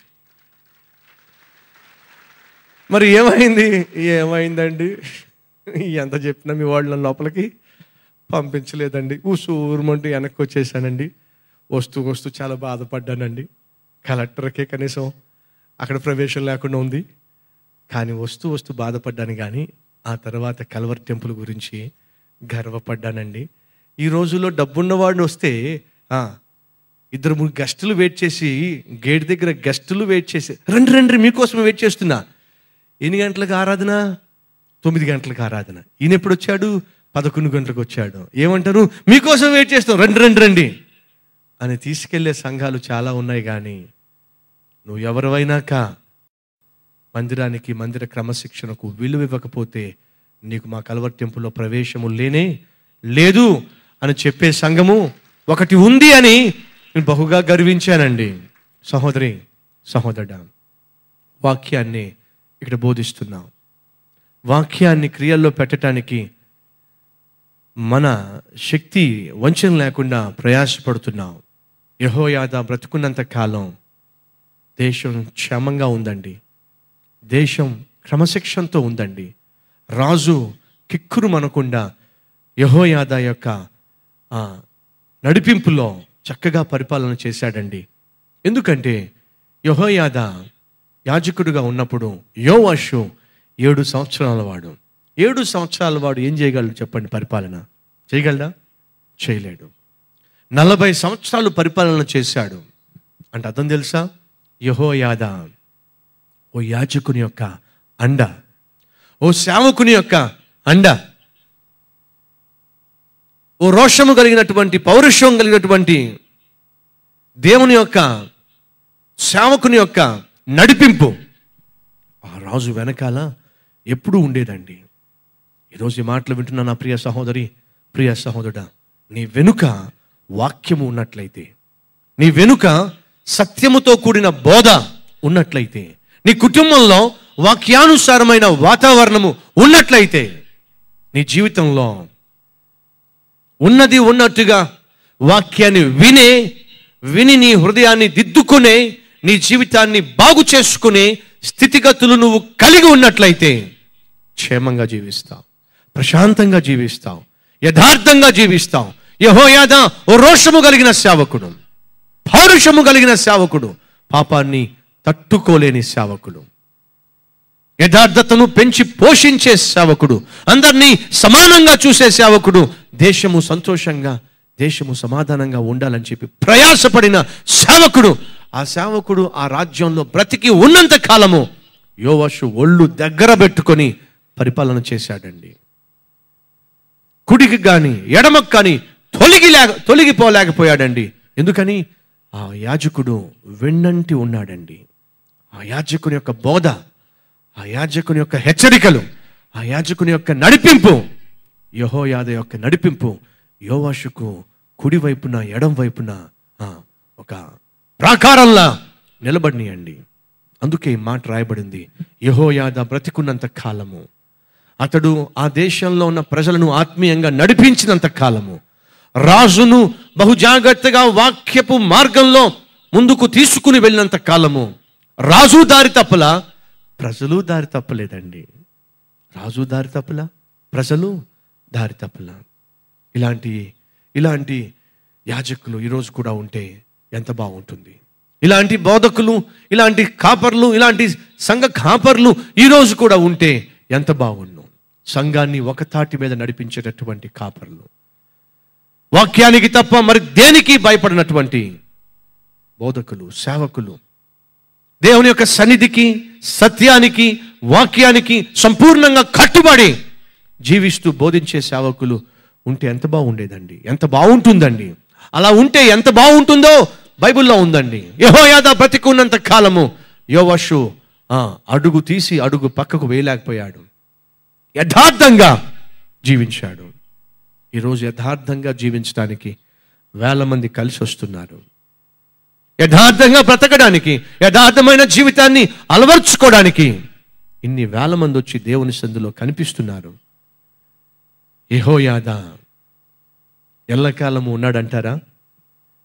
మరి ఏమైంది ఏమైందండి ఎంత చెప్పినా మీ వాళ్ళు నన్ను లోపలికి పంపించలేదండి ఊసూరుమంటూ వెనక్కి వచ్చేసానండి వస్తూ వస్తూ చాలా బాధపడ్డానండి కలెక్టర్కే కనీసం అక్కడ ప్రవేశం లేకుండా ఉంది కానీ వస్తూ వస్తూ బాధపడ్డాను కానీ ఆ తర్వాత కల్వర్ టెంపుల్ గురించి గర్వపడ్డానండి ఈ రోజుల్లో డబ్బున్నవాడిని వస్తే ఆ, ఇద్దరు మూడు గెస్టులు వెయిట్ చేసి గేట్ దగ్గర గెస్టులు వెయిట్ చేసి రండి రండి మీకోసం వెయిట్ చేస్తున్నా ఎన్ని గంటలకు ఆరాధన తొమ్మిది గంటలకు ఆరాధన ఈయన ఎప్పుడు వచ్చాడు పదకొండు గంటలకు వచ్చాడు ఏమంటారు మీకోసం వెయిట్ చేస్తాం రండి రండి రండి అని తీసుకెళ్లే సంఘాలు చాలా ఉన్నాయి కానీ నువ్వు ఎవరివైనాక మందిరానికి మందిర క్రమశిక్షణకు విలువ ఇవ్వకపోతే నీకు మా కలవర్ టెంపుల్లో ప్రవేశము లేనే లేదు అని చెప్పే సంఘము ఒకటి ఉంది అని నేను బహుగా గర్వించానండి సహోదరి సహోదరుడా వాక్యాన్ని ఇక్కడ బోధిస్తున్నాం వాక్యాన్ని క్రియల్లో పెట్టడానికి మన శక్తి వంచన లేకుండా ప్రయాసపడుతున్నాం యహోయాద బ్రతుకున్నంత కాలం దేశం క్షేమంగా ఉందండి దేశం క్రమశిక్షణతో ఉందండి రాజు కిక్కురు మనకుండా యహోయాద యొక్క ఆ, నడిపింపులో చక్కగా పరిపాలన చేశాడండి ఎందుకంటే యహోయాద యాజకుడిగా ఉన్నప్పుడు యోవాషు ఏడు సంవత్సరాల వాడు ఏడు సంవత్సరాల వాడు ఏం చేయగలడు చెప్పండి పరిపాలన చేయగలడా చేయలేడు నలభై సంవత్సరాలు పరిపాలన చేశాడు అంటే అర్థం తెలుసా యహోయాద ఓ యాజకుని యొక్క అండ ఓ సేవకుని యొక్క అండ ఓ రోషము కలిగినటువంటి పౌరుషం కలిగినటువంటి దేవుని యొక్క సేవకుని యొక్క నడిపింపు ఆ రాజు వెనకాల ఎప్పుడూ ఉండేదండి ఈరోజు ఈ మాటలు వింటున్న నా ప్రియ సహోదరి ప్రియ సహోదరుడా నీ వెనుక వాక్యము ఉన్నట్లయితే నీ వెనుక సత్యముతో కూడిన బోధ ఉన్నట్లయితే నీ కుటుంబంలో వాక్యానుసారమైన వాతావరణము ఉన్నట్లయితే నీ జీవితంలో ఉన్నది ఉన్నట్టుగా వాక్యాన్ని వినే విని నీ హృదయాన్ని దిద్దుకునే నీ జీవితాన్ని బాగు చేసుకునే స్థితిగతులు నువ్వు కలిగి ఉన్నట్లయితే క్షేమంగా జీవిస్తావు ప్రశాంతంగా జీవిస్తావు యథార్థంగా జీవిస్తావు యహోయాద ఓ రోషము కలిగిన సేవకుడు పౌరుషము కలిగిన సేవకుడు పాపాన్ని తట్టుకోలేని సేవకుడు యథార్థతను పెంచి పోషించే సేవకుడు అందరినీ సమానంగా చూసే సేవకుడు దేశము సంతోషంగా దేశము సమాధానంగా ఉండాలని చెప్పి ప్రయాసపడిన సేవకుడు ఆ సేవకుడు ఆ రాజ్యంలో బ్రతికి ఉన్నంత కాలము యోవషు ఒళ్ళు దగ్గర పెట్టుకొని పరిపాలన చేశాడండి కుడికి కానీ ఎడమకు కానీ తొలగి లేక తొలగిపోలేకపోయాడండి ఎందుకని ఆ యాజకుడు వెన్నంటి ఉన్నాడండి ఆ యాజకుని యొక్క బోధ ఆ యాజకుని యొక్క హెచ్చరికలు ఆ యాజకుని యొక్క నడిపింపు యహోయాద యొక్క నడిపింపు యోవాషుకు కుడి వైపున ఎడం వైపున ఆ, ఒక ప్రాకారంలా నిలబడినాయండి అందుకే ఈ మాట రాయబడింది యహోయాద బ్రతికున్నంత కాలము అతడు ఆ దేశంలో ఉన్న ప్రజలను ఆత్మీయంగా నడిపించినంత కాలము రాజును బహు జాగ్రత్తగా వాక్యపు మార్గంలో ముందుకు తీసుకుని వెళ్ళినంత కాలము రాజు దారి తప్పలా ప్రజలు దారి తప్పలేదండి రాజు దారి తప్పలా ప్రజలు దారి తప్పలా ఇలాంటి ఇలాంటి యాజకులు ఈరోజు కూడా ఉంటే ఎంత బాగుంటుంది ఇలాంటి బోధకులు ఇలాంటి కాపర్లు ఇలాంటి సంఘ కాపర్లు ఈరోజు కూడా ఉంటే ఎంత బాగుండు సంఘాన్ని ఒక తాటి మీద నడిపించేటటువంటి కాపర్లు వాక్యానికి తప్ప మరి దేనికి భయపడినటువంటి బోధకులు సేవకులు దేవుని యొక్క సన్నిధికి సత్యానికి వాక్యానికి సంపూర్ణంగా కట్టుబడి జీవిస్తూ బోధించే సేవకులు ఉంటే ఎంత బాగుండేదండి ఎంత బాగుంటుందండి అలా ఉంటే ఎంత బాగుంటుందో బైబిల్లో ఉందండి యెహోయాదా బ్రతికున్నంత కాలము యోవషు ఆ, అడుగు తీసి అడుగు పక్కకు వేయలేకపోయాడు యథార్థంగా జీవించాడు ఈరోజు యథార్థంగా జీవించడానికి వేల మంది కలిసి వస్తున్నారు యథార్థంగా బ్రతకడానికి యథార్థమైన జీవితాన్ని అలవర్చుకోవడానికి ఇన్ని వేల మంది వచ్చి దేవుని సందులో కనిపిస్తున్నారు యెహోయాదా ఎల్లకాలము ఉన్నాడంటారా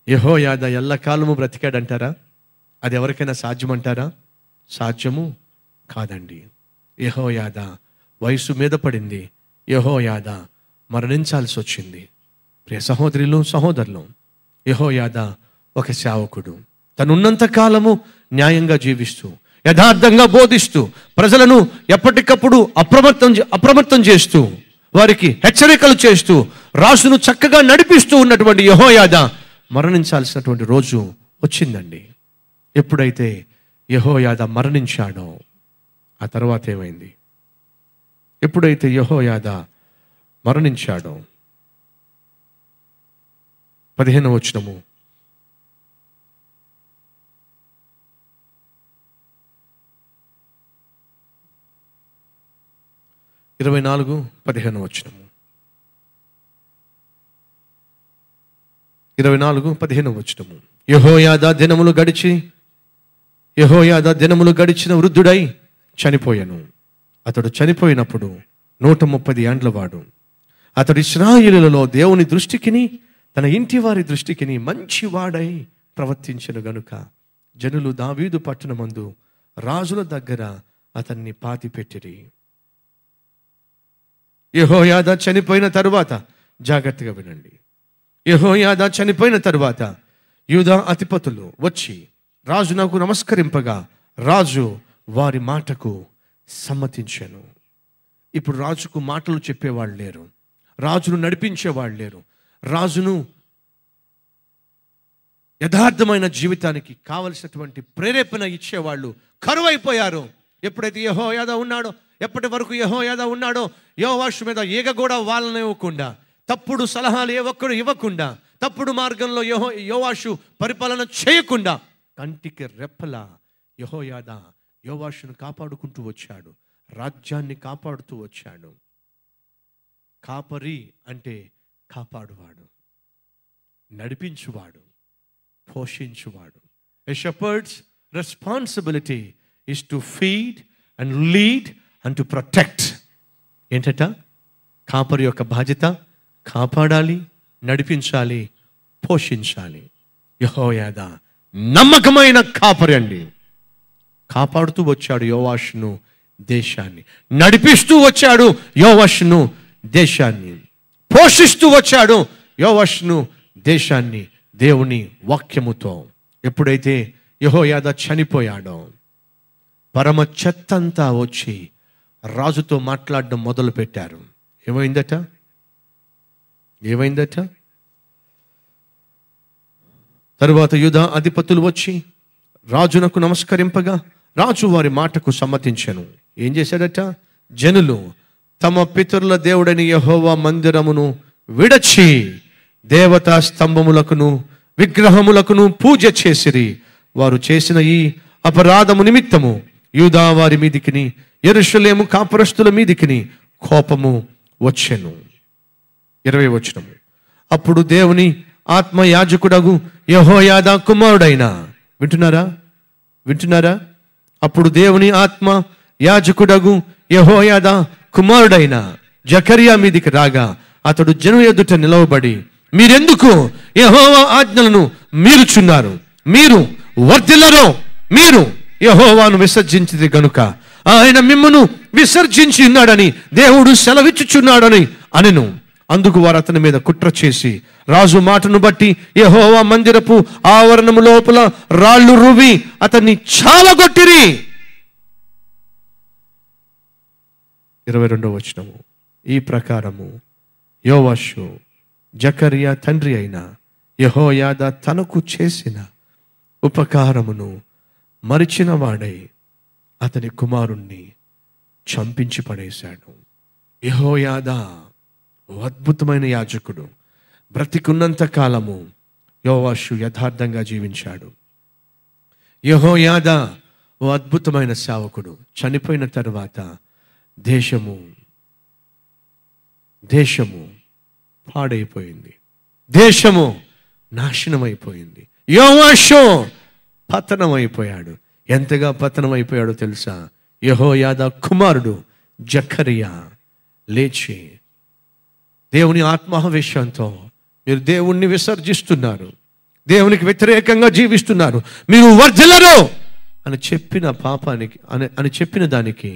యహో యాద ఎల్లకాలము బ్రతికాడంటారా అది ఎవరికైనా సాధ్యమంటారా సాధ్యము కాదండి యహో యాద వయసు మీద పడింది యహో యాద మరణించాల్సి వచ్చింది ప్రియ సహోదరులు సహోదరులు యహో యాద ఒక సేవకుడు తనున్నంత కాలము న్యాయంగా జీవిస్తూ యథార్థంగా బోధిస్తూ ప్రజలను ఎప్పటికప్పుడు అప్రమత్తం అప్రమత్తం చేస్తూ వారికి హెచ్చరికలు చేస్తూ రాసును చక్కగా నడిపిస్తూ ఉన్నటువంటి యహోయాద మరణించాల్సినటువంటి రోజు వచ్చిందండి ఎప్పుడైతే యహోయాద మరణించాడో ఆ తర్వాత ఏమైంది ఎప్పుడైతే యహోయాద మరణించాడో పదిహేను వచ్చినము ఇరవై నాలుగు పదిహేను వచ్చినము ఇరవై నాలుగు పదిహేను వచ్చినము యహోయాద దినములు గడిచి యహోయాద దినములు గడిచిన వృద్ధుడై చనిపోయాను అతడు చనిపోయినప్పుడు నూట ముప్పది ఏండ్లవాడు అతడు ఇస్రాయిలులలో దేవుని దృష్టికిని తన ఇంటి వారి దృష్టికిని మంచివాడై ప్రవర్తించను గనుక జనులు దావీదు పట్టణమందు రాజుల దగ్గర అతన్ని పాతిపెట్టిరి యహోయాద చనిపోయిన తరువాత జాగ్రత్తగా వినండి యహోయాద చనిపోయిన తరువాత యూదా అధిపతులు వచ్చి రాజు నాకు నమస్కరింపగా రాజు వారి మాటకు సమ్మతించాను ఇప్పుడు రాజుకు మాటలు చెప్పేవాళ్ళు లేరు రాజును నడిపించేవాళ్ళు లేరు రాజును యథార్థమైన జీవితానికి కావలసినటువంటి ప్రేరేపణ ఇచ్చేవాళ్ళు కరువైపోయారు ఎప్పుడైతే యహోయాద ఉన్నాడో ఎప్పటి వరకు యహోయాద ఉన్నాడో యోవాషు మీద ఈగ కూడా వాళ్ళనివ్వకుండా తప్పుడు సలహాలు ఏ ఒక్కడు ఇవ్వకుండా తప్పుడు మార్గంలో యహో యోవాషు పరిపాలన చేయకుండా కంటికి రెప్పల యహోయాద యోవాషును కాపాడుకుంటూ వచ్చాడు రాజ్యాన్ని కాపాడుతూ వచ్చాడు కాపరి అంటే కాపాడువాడు నడిపించువాడు పోషించువాడు a shepherd's responsibility is to feed and lead and to protect ఏంటట కాపరి యొక్క బాధ్యత కాపాడాలి నడిపించాలి పోషించాలి యహోయాద నమ్మకమైన కాపరి అండి కాపాడుతూ వచ్చాడు యోవాషును దేశాన్ని నడిపిస్తూ వచ్చాడు యోవాషును దేశాన్ని పోషిస్తూ వచ్చాడు యోవాషును దేశాన్ని దేవుని వాక్యముతో ఎప్పుడైతే యహోయాద చనిపోయాడో పరమ చెత్తంతా వచ్చి రాజుతో మాట్లాడడం మొదలు పెట్టారు ఏమైందట ఏమైందట తరువాత యుధ అధిపతులు వచ్చి రాజునకు నమస్కరింపగా రాజు వారి మాటకు సమ్మతించెను ఏం చేశాడట జనులు తమ పితరుల దేవుడని యహోవా మందిరమును విడచి దేవతా స్తంభములకును విగ్రహములకును పూజ చేసిరి వారు చేసిన ఈ అపరాధము నిమిత్తము యూదా వారి మీదికిని ఎరుషలేము కాపురస్తుల మీదికిని కోపము వచ్చెను ఇరవై వచనము అప్పుడు దేవుని ఆత్మ యాజకుడగు యహోయాద కుమారుడైన వింటున్నారా వింటున్నారా అప్పుడు దేవుని ఆత్మ యాజకుడగు యహోయాద కుమారుడైన జకరియా మీదికి రాగా అతడు జను ఎదుట నిలవబడి మీరెందుకు యహోవా ఆజ్ఞలను మీరుచున్నారు మీరు వర్ధిల్లరో మీరు యహోవాను విసర్జించింది గనుక ఆయన మిమ్మను విసర్జించి ఉన్నాడని దేవుడు సెలవిచ్చుచున్నాడని అనెను అందుకు వారు అతని మీద కుట్ర చేసి రాజు మాటను బట్టి యెహోవా మందిరపు ఆవరణము లోపల రాళ్ళు రువి అతన్ని చావగొట్టిరి ఇరవై రెండవ వచనము ఈ ప్రకారము యోవాషు జకరియా తండ్రి అయిన యహోయాద తనకు చేసిన ఉపకారమును మరిచిన వాడై అతని కుమారుణ్ణి చంపించి పడేశాడు యహోయాద ఓ అద్భుతమైన యాజకుడు బ్రతికున్నంత కాలము యోవాషు యథార్థంగా జీవించాడు యహోయాద ఓ అద్భుతమైన సేవకుడు చనిపోయిన తరువాత దేశము దేశము పాడైపోయింది దేశము నాశనమైపోయింది యోవాషు పతనమైపోయాడు ఎంతగా పతనమైపోయాడో తెలుసా యహోయాద కుమారుడు జకరియా లేచి దేవుని ఆత్మావేశంతో మీరు దేవుణ్ణి విసర్జిస్తున్నారు దేవునికి వ్యతిరేకంగా జీవిస్తున్నారు మీరు వర్జలరు అని చెప్పిన పాపానికి అని అని చెప్పిన దానికి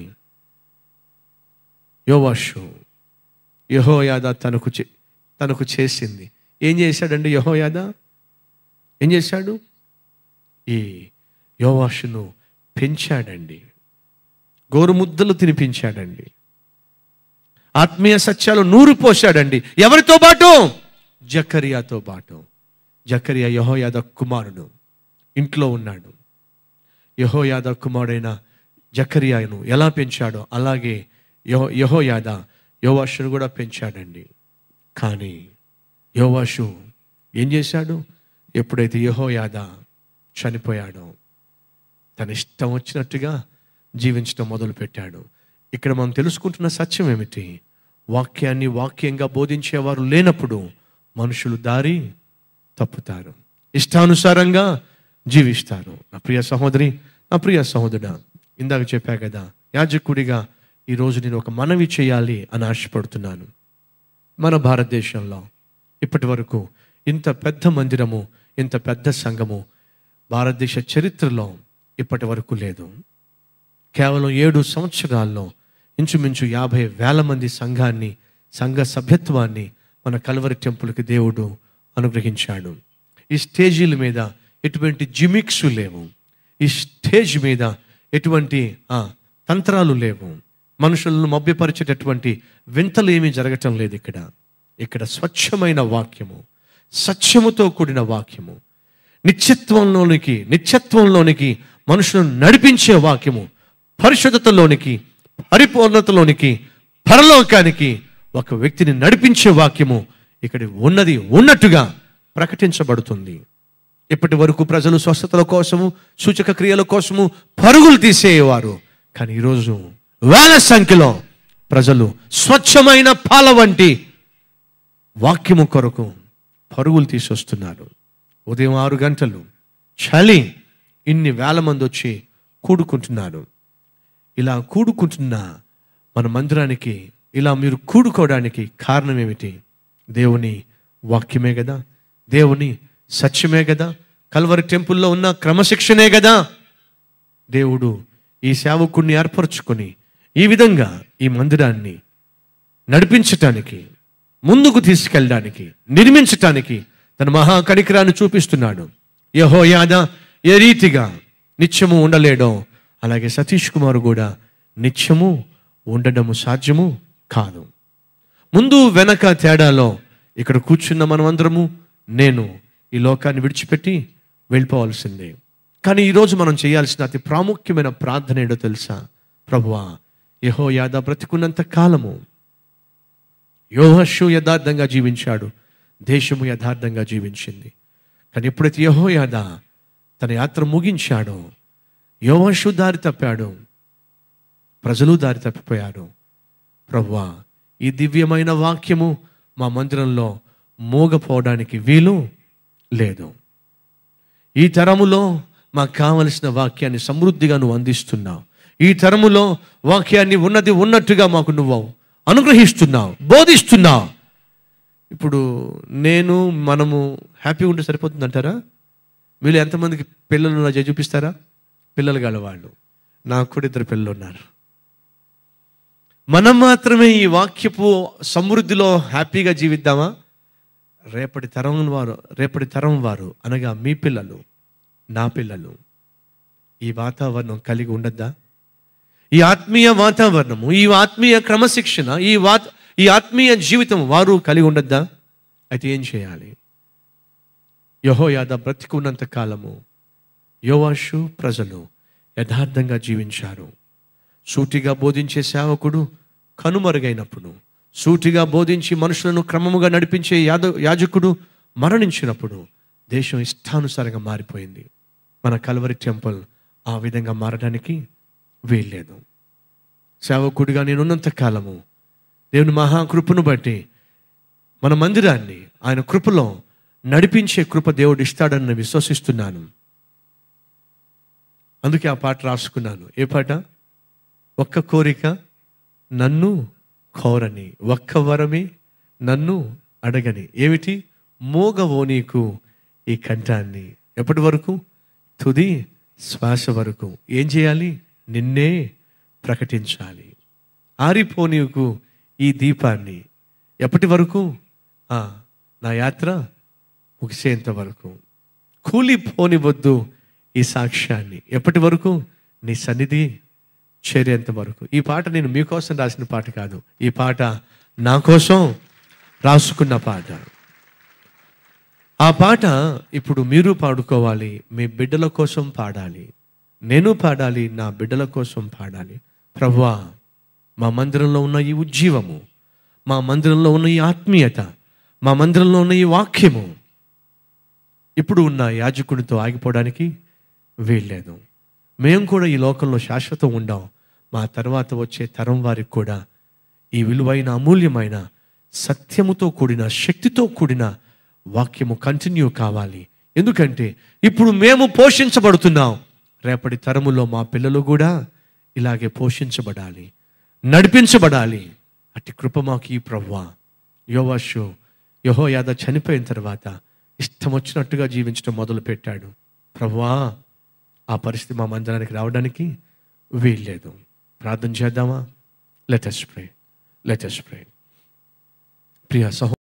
యోవాషు యహోయాద తనకు చే తనకు చేసింది ఏం చేశాడండి యహోయాద ఏం చేశాడు ఈ యోవాషును పెంచాడండి గోరుముద్దలు తినిపించాడండి ఆత్మీయ సత్యాలు నూరు పోశాడండి ఎవరితో పాటు జకరియాతో పాటు జకరియా యహోయాద కుమారుడు ఇంట్లో ఉన్నాడు యహోయాద కుమారుడైన జకరియాను ఎలా పెంచాడో అలాగే యహో యహోయాద యోవాషును కూడా పెంచాడండి కానీ యోవాషు ఏం చేశాడు ఎప్పుడైతే యహోయాద చనిపోయాడో తన ఇష్టం వచ్చినట్టుగా జీవించడం మొదలుపెట్టాడు ఇక్కడ మనం తెలుసుకుంటున్న సత్యం ఏమిటి వాక్యాన్ని వాక్యంగా బోధించేవారు లేనప్పుడు మనుషులు దారి తప్పుతారు ఇష్టానుసారంగా జీవిస్తారు నా ప్రియ సహోదరి నా ప్రియ సహోదరుడా ఇందాక చెప్పా కదా యాజకుడిగా ఈరోజు నేను ఒక మనవి చేయాలి అని ఆశపడుతున్నాను మన భారతదేశంలో ఇప్పటి వరకు ఇంత పెద్ద మందిరము ఇంత పెద్ద సంఘము భారతదేశ చరిత్రలో ఇప్పటి వరకు లేదు కేవలం ఏడు సంవత్సరాల్లో ఇంచుమించు యాభై వేల మంది సంఘాన్ని సంఘ సభ్యత్వాన్ని మన కల్వరి టెంపుల్కి దేవుడు అనుగ్రహించాడు ఈ స్టేజీల మీద ఎటువంటి జిమిక్స్ లేవు ఈ స్టేజ్ మీద ఎటువంటి ఆ, తంత్రాలు లేవు మనుషులను మభ్యపరిచేటటువంటి వింతలు ఏమీ జరగటం లేదు ఇక్కడ ఇక్కడ స్వచ్ఛమైన వాక్యము సత్యముతో కూడిన వాక్యము నిత్యత్వంలోనికి నిత్యత్వంలోనికి మనుషులను నడిపించే వాక్యము పరిశుద్ధతలోనికి పరిపూర్ణతలోనికి పరలోకానికి ఒక వ్యక్తిని నడిపించే వాక్యము ఇక్కడ ఉన్నది ఉన్నట్టుగా ప్రకటించబడుతుంది ఇప్పటి వరకు ప్రజలు స్వస్థతల కోసము సూచక క్రియల కోసము పరుగులు తీసేవారు కానీ ఈరోజు వేల సంఖ్యలో ప్రజలు స్వచ్ఛమైన పాల వంటి వాక్యము కొరకు పరుగులు తీసుకొస్తున్నారు ఉదయం ఆరు గంటలు చలి ఇన్ని వేల మంది వచ్చి కూడుకుంటున్నారు ఇలా కూడుకుంటున్న మన మందిరానికి ఇలా మీరు కూడుకోవడానికి కారణం ఏమిటి దేవుని వాక్యమే కదా దేవుని సత్యమే కదా కల్వరి టెంపుల్లో ఉన్న క్రమశిక్షణే కదా దేవుడు ఈ సేవకుణ్ణి ఏర్పరచుకొని ఈ విధంగా ఈ మందిరాన్ని నడిపించటానికి ముందుకు తీసుకెళ్ళడానికి నిర్మించటానికి తన మహా కనికరాన్ని చూపిస్తున్నాడు యహోయాద ఏ రీతిగా నిత్యము ఉండలేడో అలాగే సతీష్ కుమార్ కూడా నిత్యము ఉండడము సాధ్యము కాదు ముందు వెనక తేడాలో ఇక్కడ కూర్చున్న మనమందరము నేను ఈ లోకాన్ని విడిచిపెట్టి వెళ్ళిపోవాల్సిందే కానీ ఈరోజు మనం చేయాల్సిన అతి ప్రాముఖ్యమైన ప్రార్థన ఏంటో తెలుసా ప్రభువా యహో యాద బ్రతికున్నంత కాలము యోహషు యథార్థంగా జీవించాడు దేశము యథార్థంగా జీవించింది కానీ ఎప్పుడైతే యహోయాద తన యాత్ర ముగించాడో యోహషు దారి తప్పాడు ప్రజలు దారి తప్పిపోయారు ప్రభువా ఈ దివ్యమైన వాక్యము మా మందిరంలో మోగపోవడానికి వీలు లేదు ఈ తరములో మాకు కావలసిన వాక్యాన్ని సమృద్ధిగా నువ్వు అందిస్తున్నావు ఈ తరములో వాక్యాన్ని ఉన్నది ఉన్నట్టుగా మాకు నువ్వు అనుగ్రహిస్తున్నావు బోధిస్తున్నావు ఇప్పుడు నేను మనము హ్యాపీగా ఉంటే సరిపోతుందంటారా వీళ్ళు ఎంతమందికి పిల్లలు నా చూపిస్తారా పిల్లలు గలవాళ్ళు నాకు కూడా ఇద్దరు పిల్లలు ఉన్నారు మనం మాత్రమే ఈ వాక్యపు సమృద్ధిలో హ్యాపీగా జీవిద్దామా రేపటి తరం వారు రేపటి తరం వారు అనగా మీ పిల్లలు నా పిల్లలు ఈ వాతావరణం కలిగి ఉండద్దా ఈ ఆత్మీయ వాతావరణము ఈ ఆత్మీయ క్రమశిక్షణ ఈ వాత ఈ ఆత్మీయ జీవితం వారు కలిగి ఉండద్దా అయితే ఏం చేయాలి యహోయాద బ్రతికున్నంత కాలము యోవాషు ప్రజలు యథార్థంగా జీవించారు సూటిగా బోధించే సేవకుడు కనుమరుగైనప్పుడు సూటిగా బోధించి మనుషులను క్రమముగా నడిపించే యాద యాజకుడు మరణించినప్పుడు దేశం ఇష్టానుసారంగా మారిపోయింది మన కల్వరి టెంపుల్ ఆ విధంగా మారడానికి వీల్లేదు సేవకుడిగా నేనున్నంత కాలము దేవుని మహాకృపను బట్టి మన మందిరాన్ని ఆయన కృపలో నడిపించే కృప దేవుడు ఇస్తాడని నేను విశ్వసిస్తున్నాను అందుకే ఆ పాట రాసుకున్నాను ఏ పాట ఒక్క కోరిక నన్ను కోరని ఒక్క వరమే నన్ను అడగని ఏమిటి మోగవో నీకు ఈ కంఠాన్ని ఎప్పటి వరకు తుది శ్వాస వరకు ఏం చేయాలి నిన్నే ప్రకటించాలి ఆరిపోనీకు ఈ దీపాన్ని ఎప్పటి వరకు ఆ, నా యాత్ర ముగిసేంత వరకు కూలిపోనివద్దు ఈ సాక్ష్యాన్ని ఎప్పటి వరకు నీ సన్నిధి చేరేంత వరకు ఈ పాట నేను మీకోసం రాసిన పాట కాదు ఈ పాట నా కోసం రాసుకున్న పాట ఆ పాట ఇప్పుడు మీరు పాడుకోవాలి మీ బిడ్డల కోసం పాడాలి నేను పాడాలి నా బిడ్డల కోసం పాడాలి ప్రభువా మా మందిరంలో ఉన్న ఈ ఉజ్జీవము మా మందిరంలో ఉన్న ఈ ఆత్మీయత మా మందిరంలో ఉన్న ఈ వాక్యము ఇప్పుడు ఉన్న యాజకునితో ఆగిపోవడానికి వీల్లేదు మేము కూడా ఈ లోకంలో శాశ్వతం ఉండాం మా తర్వాత వచ్చే తరం వారికి కూడా ఈ విలువైన అమూల్యమైన సత్యముతో కూడిన శక్తితో కూడిన వాక్యము కంటిన్యూ కావాలి ఎందుకంటే ఇప్పుడు మేము పోషించబడుతున్నాం రేపటి తరములో మా పిల్లలు కూడా ఇలాగే పోషించబడాలి నడిపించబడాలి అట్టి కృప మాకు ఈ ప్రవ్వా యోవాషు యహో యాద చనిపోయిన తర్వాత ఇష్టం వచ్చినట్టుగా జీవించడం మొదలు పెట్టాడు ప్రవ్వా ఆ పరిస్థితి మా మందిరానికి రావడానికి వీల్లేదు ప్రార్థన చేద్దామా let's pray let's pray Priya సహో